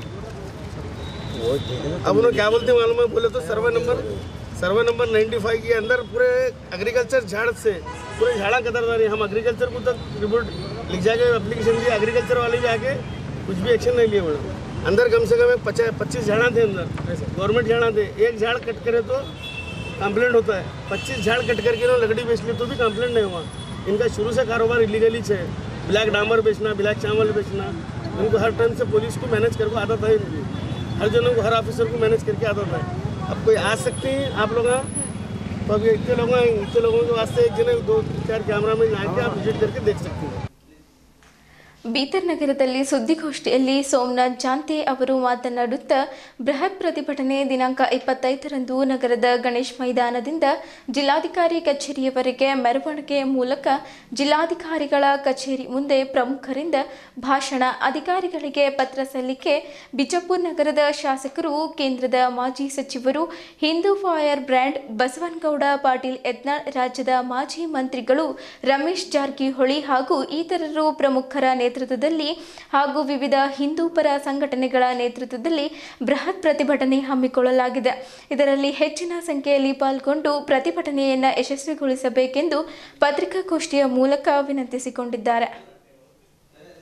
अब उन्होंने क्या बोलते हैं मालूम है बोले तो सर्वे नंबर सर्वे नंबर 95 के अंदर पूरे एग्रीकल्चर झाड़ से पूरे झाड़ा कतरदारी हम एग्रीकल्चर को तक रिपोर्ट लिख जाके एप्लीकेशन दिया एग्रीकल्चर वाले भी आके कुछ भी एक्शन नहीं लिए बोले अंदर कम से कम एक पचास पच्चीस झाड़ा थे अंदर गवर्नमेंट झाड़ा थे एक झाड़ कट करे तो कंप्लेंट होता है पच्चीस झाड़ कट करके इन्होंने लकड़ी बेच ली तो भी कंप्लेंट नहीं हुआ इनका शुरू से कारोबार इलीगली है ब्लैक डामर बेचना ब्लैक चावल बेचना इनको हर टाइम से पुलिस को मैनेज करके आता था इनकी हर जनों को हर ऑफिसर को मैनेज करके आता था अब कोई आ सकते हैं आप लोग तो अभी इतने लोग हैं इतने लोगों के वास्ते एक जने दो चार कैमरा में आके आप विजिट करके देख सकते हैं ಬೀದರ್ ನಗರದಲ್ಲಿ ಸುದ್ದಿಗೋಷ್ಠಿಯಲ್ಲಿ ಸೋಮನಾಥ್ ಜಾಂತೆ ಅವರು ಮಾತನಾಡುತ್ತಾ ಬೃಹತ್ ಪ್ರತಿಭಟನೆ ದಿನಾಂಕ ಇಪ್ಪತ್ತೈದರಂದು ನಗರದ ಗಣೇಶ್ ಮೈದಾನದಿಂದ ಜಿಲ್ಲಾಧಿಕಾರಿ ಕಚೇರಿಯವರೆಗೆ ಮೆರವಣಿಗೆ ಮೂಲಕ ಜಿಲ್ಲಾಧಿಕಾರಿಗಳ ಕಚೇರಿ ಮುಂದೆ ಪ್ರಮುಖರಿಂದ ಭಾಷಣ ಅಧಿಕಾರಿಗಳಿಗೆ ಪತ್ರ ಸಲ್ಲಿಕೆ ಬಿಜಾಪುರ ನಗರದ ಶಾಸಕರು ಕೇಂದ್ರದ ಮಾಜಿ ಸಚಿವರು ಹಿಂದೂ ಫೈರ್ ಬ್ರ್ಯಾಂಡ್ ಬಸವನಗೌಡ ಪಾಟೀಲ್ ಯತ್ನಾಳ್ ರಾಜ್ಯದ ಮಾಜಿ ಮಂತ್ರಿಗಳು ರಮೇಶ್ ಜಾರಕಿಹೊಳಿ ಹಾಗೂ ಇತರರು ಪ್ರಮುಖರ ನೇತೃತ್ವದಲ್ಲಿ ಹಾಗೂ ವಿವಿಧ ಹಿಂದೂ ಪರ ಸಂಘಟನೆಗಳ ನೇತೃತ್ವದಲ್ಲಿ ಬೃಹತ್ ಪ್ರತಿಭಟನೆ ಹಮ್ಮಿಕೊಳ್ಳಲಾಗಿದೆ ಇದರಲ್ಲಿ ಹೆಚ್ಚಿನ ಸಂಖ್ಯೆಯಲ್ಲಿ ಪಾಲ್ಗೊಂಡು ಪ್ರತಿಭಟನೆಯನ್ನು ಯಶಸ್ವಿಗೊಳಿಸಬೇಕೆಂದು ಪತ್ರಿಕಾಗೋಷ್ಠಿಯ ಮೂಲಕ ವಿನಂತಿಸಿಕೊಂಡಿದ್ದಾರೆ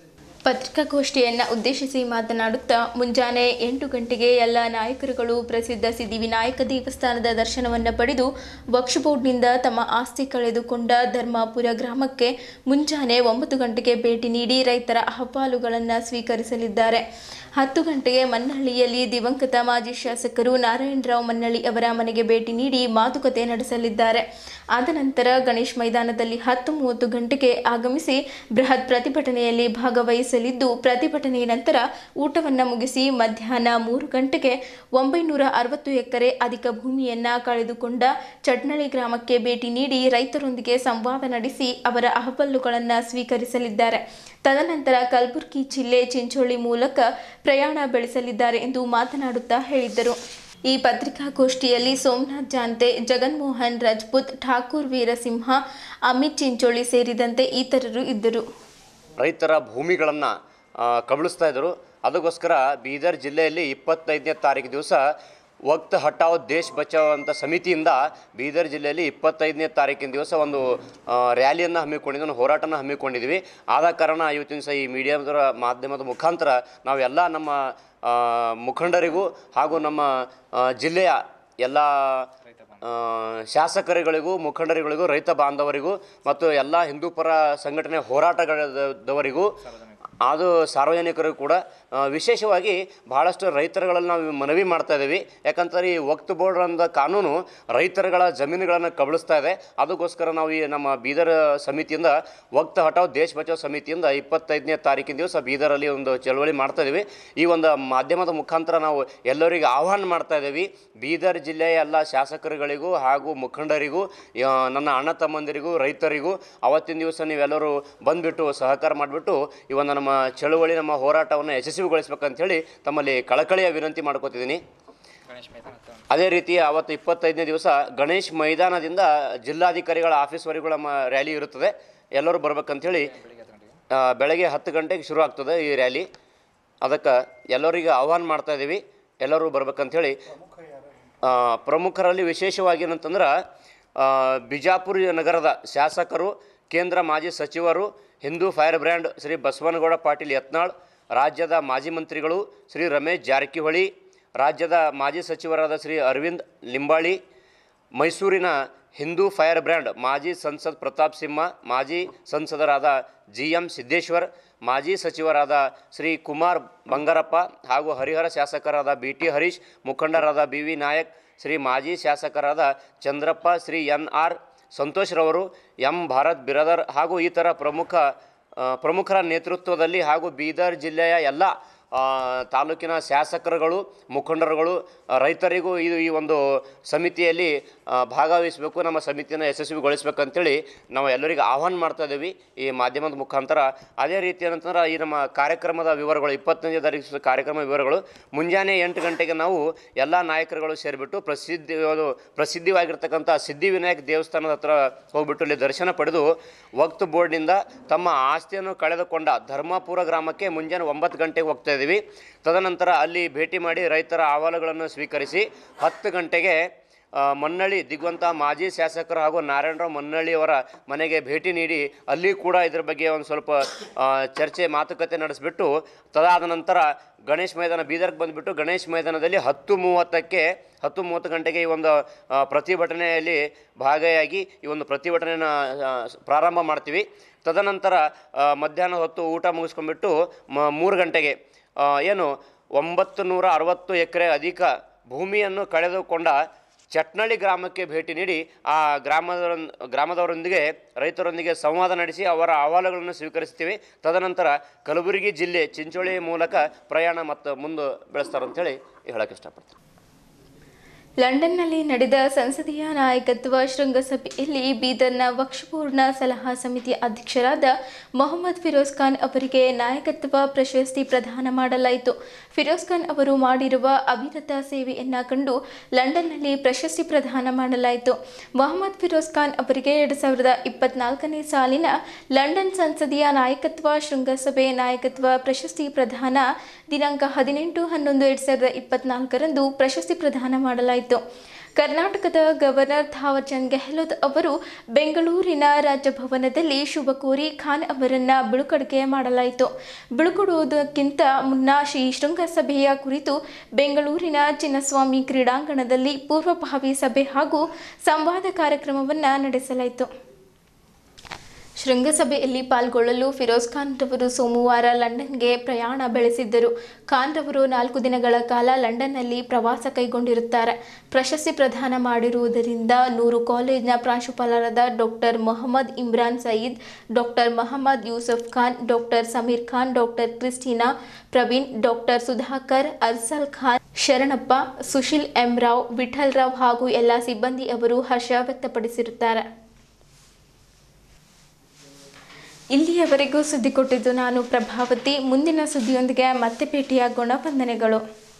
ಪತ್ರಿಕಾಗೋಷ್ಠಿಯನ್ನು ಉದ್ದೇಶಿಸಿ ಮಾತನಾಡುತ್ತಾ ಮುಂಜಾನೆ ಎಂಟು ಗಂಟೆಗೆ ಎಲ್ಲ ನಾಯಕರುಗಳು ಪ್ರಸಿದ್ಧ ಸಿದ್ಧಿವಿನಾಯಕ ದೇವಸ್ಥಾನದ ದರ್ಶನವನ್ನು ಪಡೆದು ವಕ್ಫ್ ಬೋರ್ಡ್ನಿಂದ ತಮ್ಮ ಆಸ್ತಿ ಕಳೆದುಕೊಂಡ ಧರ್ಮಾಪುರ ಗ್ರಾಮಕ್ಕೆ ಮುಂಜಾನೆ ಒಂಬತ್ತು ಗಂಟೆಗೆ ಭೇಟಿ ನೀಡಿ ರೈತರ ಅಹವಾಲುಗಳನ್ನು ಸ್ವೀಕರಿಸಲಿದ್ದಾರೆ ಹತ್ತು ಗಂಟೆಗೆ ಮನ್ನಹಳ್ಳಿಯಲ್ಲಿ ದಿವಂಗತ ಮಾಜಿ ಶಾಸಕರು ನಾರಾಯಣರಾವ್ ಮನ್ನಳ್ಳಿ ಅವರ ಮನೆಗೆ ಭೇಟಿ ನೀಡಿ ಮಾತುಕತೆ ನಡೆಸಲಿದ್ದಾರೆ ಆದ ನಂತರ ಗಣೇಶ್ ಮೈದಾನದಲ್ಲಿ ಹತ್ತು ಮೂವತ್ತು ಗಂಟೆಗೆ ಆಗಮಿಸಿ ಬೃಹತ್ ಪ್ರತಿಭಟನೆಯಲ್ಲಿ ಭಾಗವಹಿಸಲಿದ್ದು ಪ್ರತಿಭಟನೆ ನಂತರ ಊಟವನ್ನು ಮುಗಿಸಿ ಮಧ್ಯಾಹ್ನ ಮೂರು ಗಂಟೆಗೆ ಒಂಬೈನೂರ ಅರವತ್ತು ಎಕರೆ ಅಧಿಕ ಭೂಮಿಯನ್ನ ಕಳೆದುಕೊಂಡ ಚಟ್ನಳ್ಳಿ ಗ್ರಾಮಕ್ಕೆ ಭೇಟಿ ನೀಡಿ ರೈತರೊಂದಿಗೆ ಸಂವಾದ ನಡೆಸಿ ಅವರ ಅಹವಾಲುಗಳನ್ನು ಸ್ವೀಕರಿಸಲಿದ್ದಾರೆ ತದನಂತರ ಕಲಬುರಗಿ ಜಿಲ್ಲೆ ಚಿಂಚೋಳಿ ಮೂಲಕ ಪ್ರಯಾಣ ಬೆಳೆಸಲಿದ್ದಾರೆ ಎಂದು ಮಾತನಾಡುತ್ತಾ ಹೇಳಿದ್ದರು ಈ ಪತ್ರಿಕಾಗೋಷ್ಠಿಯಲ್ಲಿ ಸೋಮನಾಥ್ ಜಾಂತೆ ಜಗನ್ಮೋಹನ್ ರಜಪೂತ್ ಠಾಕೂರ್ ವೀರಸಿಂಹ ಅಮಿತ್ ಚಿಂಚೋಳಿ ಸೇರಿದಂತೆ ಇತರರು ಇದ್ದರು ರೈತರ ಭೂಮಿಗಳನ್ನು ಕಬಳಿಸ್ತಾ ಇದ್ದರು ಅದಕ್ಕೋಸ್ಕರ ಬೀದರ್ ಜಿಲ್ಲೆಯಲ್ಲಿ ಇಪ್ಪತ್ತೈದನೇ ತಾರೀಕು ದಿವಸ ವಕ್ತ್ ಹಟಾವ್ ದೇಶ್ ಬಚಾವ್ ಅಂತ ಸಮಿತಿಯಿಂದ ಬೀದರ್ ಜಿಲ್ಲೆಯಲ್ಲಿ ಇಪ್ಪತ್ತೈದನೇ ತಾರೀಕಿನ ದಿವಸ ಒಂದು ರ್ಯಾಲಿಯನ್ನು ಹಮ್ಮಿಕೊಂಡಿದ್ವಿ ಒಂದು ಹೋರಾಟನ ಹಮ್ಮಿಕೊಂಡಿದ್ವಿ ಆದ ಕಾರಣ ಇವತ್ತಿನ ದಿವಸ ಈ ಮೀಡಿಯಾದ ಮಾಧ್ಯಮದ ಮುಖಾಂತರ ನಾವೆಲ್ಲ ನಮ್ಮ ಆ, ಮುಖಂಡರಿಗೂ ಹಾಗೂ ನಮ್ಮ ಆ, ಜಿಲ್ಲೆಯ ಎಲ್ಲ ಆ, ಶಾಸಕರುಗಳಿಗೂ ಮುಖಂಡರುಗಳಿಗೂ ರೈತ ಬಾಂಧವರಿಗೂ ಮತ್ತು ಎಲ್ಲ ಹಿಂದೂ ಪರ ಸಂಘಟನೆ ಹೋರಾಟಗಳದವರಿಗೂ ಅದು ಸಾರ್ವಜನಿಕರಿಗೂ ಕೂಡ ಆ, ವಿಶೇಷವಾಗಿ ಭಾಳಷ್ಟು ರೈತರುಗಳಲ್ಲಿ ನಾವು ಮನವಿ ಮಾಡ್ತಾ ಇದ್ದೀವಿ ಯಾಕಂತಾರೆ ಈ ವಕ್ತ್ ಬೋರ್ಡ್ ಅಂದ ಕಾನೂನು ರೈತರುಗಳ ಜಮೀನುಗಳನ್ನು ಕಬಳಿಸ್ತಾ ಇದೆ ಅದಕ್ಕೋಸ್ಕರ ನಾವು ಈ ನಮ್ಮ ಬೀದರ್ ಸಮಿತಿಯಿಂದ ವಕ್ತ್ ಹಟಾವ್ ದೇಶ್ ಬಚಾವ್ ಸಮಿತಿಯಿಂದ ಇಪ್ಪತ್ತೈದನೇ ತಾರೀಕಿನ ದಿವಸ ಬೀದರಲ್ಲಿ ಒಂದು ಚಳವಳಿ ಮಾಡ್ತಾ ಇದ್ದೀವಿ ಈ ಒಂದು ಮಾಧ್ಯಮದ ಮುಖಾಂತರ ನಾವು ಎಲ್ಲರಿಗೂ ಆಹ್ವಾನ ಮಾಡ್ತಾ ಇದ್ದೀವಿ ಬೀದರ್ ಜಿಲ್ಲೆಯ ಎಲ್ಲ ಶಾಸಕರುಗಳಿಗೂ ಹಾಗೂ ಮುಖಂಡರಿಗೂ ಆ, ನನ್ನ ಅಣ್ಣ ತಮ್ಮಂದಿರಿಗೂ ರೈತರಿಗೂ ಅವತ್ತಿನ ದಿವಸ ನೀವೆಲ್ಲರೂ ಬಂದುಬಿಟ್ಟು ಸಹಕಾರ ಮಾಡಿಬಿಟ್ಟು ಈ ಒಂದು ನಮ್ಮ ಚಳುವಳಿ ನಮ್ಮ ಹೋರಾಟವನ್ನು ಯಶಸ್ವಿಗೊಳಿಸ್ಬೇಕಂತೇಳಿ ತಮ್ಮಲ್ಲಿ ಕಳಕಳಿಯ ವಿನಂತಿ ಮಾಡ್ಕೋತಿದ್ದೀನಿ ಅದೇ ರೀತಿ ಅವತ್ತು ಇಪ್ಪತ್ತೈದನೇ ದಿವಸ ಗಣೇಶ್ ಮೈದಾನದಿಂದ ಜಿಲ್ಲಾಧಿಕಾರಿಗಳ ಆಫೀಸ್ವರೆಗೂ ನಮ್ಮ ರ್ಯಾಲಿ ಇರುತ್ತದೆ ಎಲ್ಲರೂ ಬರ್ಬೇಕಂತೇಳಿ ಆ, ಬೆಳಗ್ಗೆ ಹತ್ತು ಗಂಟೆಗೆ ಶುರು ಆಗ್ತದೆ ಈ ರ್ಯಾಲಿ ಅದಕ್ಕೆ ಎಲ್ಲರಿಗೆ ಆಹ್ವಾನ ಮಾಡ್ತಾ ಇದ್ದೀವಿ ಎಲ್ಲರೂ ಬರ್ಬೇಕಂತೇಳಿ ಆ, ಪ್ರಮುಖರಲ್ಲಿ ವಿಶೇಷವಾಗಿ ಏನಂತಂದ್ರೆ ಆ, ಬಿಜಾಪುರ ನಗರದ ಶಾಸಕರು ಕೇಂದ್ರ ಮಾಜಿ ಸಚಿವರು ಹಿಂದೂ ಫೈರ್ ಬ್ರ್ಯಾಂಡ್ ಶ್ರೀ ಬಸವನಗೌಡ ಪಾಟೀಲ್ ಯತ್ನಾಳ್ ರಾಜ್ಯದ ಮಾಜಿ ಮಂತ್ರಿಗಳು ಶ್ರೀ ರಮೇಶ್ ಜಾರಕಿಹೊಳಿ ರಾಜ್ಯದ ಮಾಜಿ ಸಚಿವರಾದ ಶ್ರೀ ಅರವಿಂದ್ ಲಿಂಬಾಳಿ ಮೈಸೂರಿನ ಹಿಂದೂ ಫೈರ್ ಬ್ರ್ಯಾಂಡ್ ಮಾಜಿ ಸಂಸದ್ ಪ್ರತಾಪ್ ಸಿಂಹ ಮಾಜಿ ಸಂಸದರಾದ ಜಿ ಎಂ ಸಿದ್ದೇಶ್ವರ್ ಮಾಜಿ ಸಚಿವರಾದ ಶ್ರೀ ಕುಮಾರ್ ಬಂಗಾರಪ್ಪ ಹಾಗೂ ಹರಿಹರ ಶಾಸಕರಾದ ಬಿ ಟಿ ಹರೀಶ್ ಮುಖಂಡರಾದ ಬಿ ವಿ ನಾಯಕ್ ಶ್ರೀ ಮಾಜಿ ಶಾಸಕರಾದ ಚಂದ್ರಪ್ಪ ಶ್ರೀ ಎನ್ ಆರ್ ಸಂತೋಷ್ರವರು ಎಂ ಭಾರತ್ ಬಿರದರ್ ಹಾಗೂ ಇತರ ಪ್ರಮುಖ ಆ, ಪ್ರಮುಖರ ನೇತೃತ್ವದಲ್ಲಿ ಹಾಗೂ ಬೀದರ್ ಜಿಲ್ಲೆಯ ಎಲ್ಲ ಆ, ತಾಲೂಕಿನ ಶಾಸಕರುಗಳು ಮುಖಂಡರುಗಳು ಆ, ರೈತರಿಗೂ ಇದು ಈ ಒಂದು ಸಮಿತಿಯಲ್ಲಿ ಆ, ಭಾಗವಹಿಸಬೇಕು ನಮ್ಮ ಸಮಿತಿಯನ್ನು ಯಶಸ್ವಿಗೊಳಿಸ್ಬೇಕಂತೇಳಿ ನಾವು ಎಲ್ಲರಿಗೂ ಆಹ್ವಾನ ಮಾಡ್ತಾ ಇದ್ದೀವಿ ಈ ಮಾಧ್ಯಮದ ಮುಖಾಂತರ ಅದೇ ರೀತಿ ಏನಂತಂದ್ರೆ ಈ ನಮ್ಮ ಕಾರ್ಯಕ್ರಮದ ವಿವರಗಳು ಇಪ್ಪತ್ತನೇ ತಾರೀಕು ಕಾರ್ಯಕ್ರಮ ವಿವರಗಳು ಮುಂಜಾನೆ ಎಂಟು ಗಂಟೆಗೆ ನಾವು ಎಲ್ಲ ನಾಯಕರುಗಳು ಸೇರಿಬಿಟ್ಟು ಪ್ರಸಿದ್ಧಿ ಅದು ಪ್ರಸಿದ್ಧವಾಗಿರ್ತಕ್ಕಂಥ ಸಿದ್ಧಿವಿನಾಯಕ ದೇವಸ್ಥಾನದ ಹತ್ರ ಹೋಗ್ಬಿಟ್ಟು ಇಲ್ಲಿ ದರ್ಶನ ಪಡೆದು ವಕ್ತ್ ಬೋರ್ಡ್ನಿಂದ ತಮ್ಮ ಆಸ್ತಿಯನ್ನು ಕಳೆದುಕೊಂಡ ಧರ್ಮಪುರ ಗ್ರಾಮಕ್ಕೆ ಮುಂಜಾನೆ ಒಂಬತ್ತು ಗಂಟೆಗೆ ಹೋಗ್ತಾ ಇದ್ದೀವಿ ತದನಂತರ ಅಲ್ಲಿ ಭೇಟಿ ಮಾಡಿ ರೈತರ ಅಹವಾಲುಗಳನ್ನು ಸ್ವೀಕರಿಸಿ ಹತ್ತು ಗಂಟೆಗೆ ಆ, ಮನ್ನಳ್ಳಿ ದಿಗ್ವಂತ ಮಾಜಿ ಶಾಸಕರು ಹಾಗೂ ನಾರಾಯಣರಾವ್ ಮನ್ನಳ್ಳಿಯವರ ಮನೆಗೆ ಭೇಟಿ ನೀಡಿ ಅಲ್ಲಿ ಕೂಡ ಇದ್ರ ಬಗ್ಗೆ ಒಂದು ಸ್ವಲ್ಪ ಆ, ಚರ್ಚೆ ಮಾತುಕತೆ ನಡೆಸಿಬಿಟ್ಟು ತದಾದ ನಂತರ ಗಣೇಶ್ ಮೈದಾನ ಬೀದರ್ಗೆ ಬಂದುಬಿಟ್ಟು ಗಣೇಶ್ ಮೈದಾನದಲ್ಲಿ ಹತ್ತು ಮೂವತ್ತಕ್ಕೆ ಹತ್ತು ಮೂವತ್ತು ಗಂಟೆಗೆ ಈ ಒಂದು ಆ, ಪ್ರತಿಭಟನೆಯಲ್ಲಿ ಭಾಗಿಯಾಗಿ ಈ ಒಂದು ಪ್ರತಿಭಟನೆಯನ್ನು ಆ, ಪ್ರಾರಂಭ ಮಾಡ್ತೀವಿ ತದನಂತರ ಆ, ಮಧ್ಯಾಹ್ನ ಹೊತ್ತು ಊಟ ಮುಗಿಸ್ಕೊಂಡ್ಬಿಟ್ಟು ಮ ಮೂರು ಗಂಟೆಗೆ ಆ, ಏನು ಒಂಬತ್ತು ನೂರ ಅರವತ್ತು ಎಕರೆ ಅಧಿಕ ಭೂಮಿಯನ್ನು ಕಳೆದುಕೊಂಡ ಚಟ್ನಳ್ಳಿ ಗ್ರಾಮಕ್ಕೆ ಭೇಟಿ ನೀಡಿ ಆ ಗ್ರಾಮದ ಗ್ರಾಮದವರೊಂದಿಗೆ ರೈತರೊಂದಿಗೆ ಸಂವಾದ ನಡೆಸಿ ಅವರ ಅಹವಾಲುಗಳನ್ನು ಸ್ವೀಕರಿಸ್ತೀವಿ ತದನಂತರ ಕಲಬುರಗಿ ಜಿಲ್ಲೆ ಚಿಂಚೋಳಿ ಮೂಲಕ ಪ್ರಯಾಣ ಮತ್ತು ಮುಂದೆ ಬೆಳೆಸ್ತಾರೆ ಅಂತೇಳಿ ಹೇಳಕ್ಕೆ ಇಷ್ಟಪಡ್ತೀನಿ ಲಂಡನ್ನಲ್ಲಿ ನಡೆದ ಸಂಸದೀಯ ನಾಯಕತ್ವ ಶೃಂಗಸಭೆಯಲ್ಲಿ ಬೀದರ್ನ ವಕ್ಷಪೂರ್ಣ ಸಲಹಾ ಸಮಿತಿಯ ಅಧ್ಯಕ್ಷರಾದ ಮೊಹಮ್ಮದ್ ಫಿರೋಜ್ ಖಾನ್ ಅವರಿಗೆ ನಾಯಕತ್ವ ಪ್ರಶಸ್ತಿ ಪ್ರದಾನ ಮಾಡಲಾಯಿತು ಫಿರೋಜ್ ಖಾನ್ ಅವರು ಮಾಡಿರುವ ಅವಿರತ ಸೇವೆಯನ್ನ ಕಂಡು ಲಂಡನ್ನಲ್ಲಿ ಪ್ರಶಸ್ತಿ ಪ್ರದಾನ ಮಾಡಲಾಯಿತು ಮೊಹಮ್ಮದ್ ಫಿರೋಜ್ ಖಾನ್ ಅವರಿಗೆ ಎರಡು ಸಾವಿರದ ಇಪ್ಪತ್ನಾಲ್ಕನೇ ಸಾಲಿನ ಲಂಡನ್ ಸಂಸದೀಯ ನಾಯಕತ್ವ ಶೃಂಗಸಭೆ ನಾಯಕತ್ವ ಪ್ರಶಸ್ತಿ ಪ್ರದಾನ ದಿನಾಂಕ ಹದಿನೆಂಟು ಹನ್ನೊಂದು ಎರಡು ಸಾವಿರದ ಇಪ್ಪತ್ನಾಲ್ಕರಂದು ಪ್ರಶಸ್ತಿ ಪ್ರದಾನ ಮಾಡಲಾಯಿತು ಕರ್ನಾಟಕದ ಗವರ್ನರ್ ಥಾವರ್ಚಂದ್ ಗೆಹ್ಲೋಟ್ ಅವರು ಬೆಂಗಳೂರಿನ ರಾಜಭವನದಲ್ಲಿ ಶುಭ ಕೋರಿ ಖಾನ್ ಅವರನ್ನ ಬಿಳುಗಡೆ ಮಾಡಲಾಯಿತು ಬಿಳುಕೊಡುವುದಕ್ಕಿಂತ ಮುನ್ನ ಶ್ರೀ ಶೃಂಗಸಭೆಯ ಕುರಿತು ಬೆಂಗಳೂರಿನ ಚಿನ್ನಸ್ವಾಮಿ ಕ್ರೀಡಾಂಗಣದಲ್ಲಿ ಪೂರ್ವಭಾವಿ ಸಭೆ ಹಾಗೂ ಸಂವಾದ ಕಾರ್ಯಕ್ರಮವನ್ನು ನಡೆಸಲಾಯಿತು ಶೃಂಗಸಭೆಯಲ್ಲಿ ಪಾಲ್ಗೊಳ್ಳಲು ಫಿರೋಜ್ ಖಾನ್ ರವರು ಸೋಮವಾರ ಲಂಡನ್ಗೆ ಪ್ರಯಾಣ ಬೆಳೆಸಿದ್ದರು ಖಾನ್ ರವರು ನಾಲ್ಕು ದಿನಗಳ ಕಾಲ ಲಂಡನ್ನಲ್ಲಿ ಪ್ರವಾಸ ಕೈಗೊಂಡಿರುತ್ತಾರೆ ಪ್ರಶಸ್ತಿ ಪ್ರದಾನ ಮಾಡಿರುವುದರಿಂದ ನೂರು ಕಾಲೇಜಿನ ಪ್ರಾಂಶುಪಾಲರಾದ doctor Mohammed Imran Sayeed doctor Mohammed Yusuf Khan doctor Sameer Khan doctor Christina Praveen doctor Sudhakar Arsal Khan Sharanappa Sushil M Rao Vittal Rao ಹಾಗೂ ಎಲ್ಲ ಸಿಬ್ಬಂದಿ ಅವರು ಹರ್ಷ ವ್ಯಕ್ತಪಡಿಸಿರುತ್ತಾರೆ ಇಲ್ಲಿಯವರೆಗೂ ಸುದ್ದಿ ಕೊಟ್ಟಿದ್ದು ನಾನು ಪ್ರಭಾವತಿ ಮುಂದಿನ ಸುದ್ದಿಯೊಂದಿಗೆ ಮತ್ತೆ ಭೇಟಿಯಾಗೋಣ ವಂದನೆಗಳು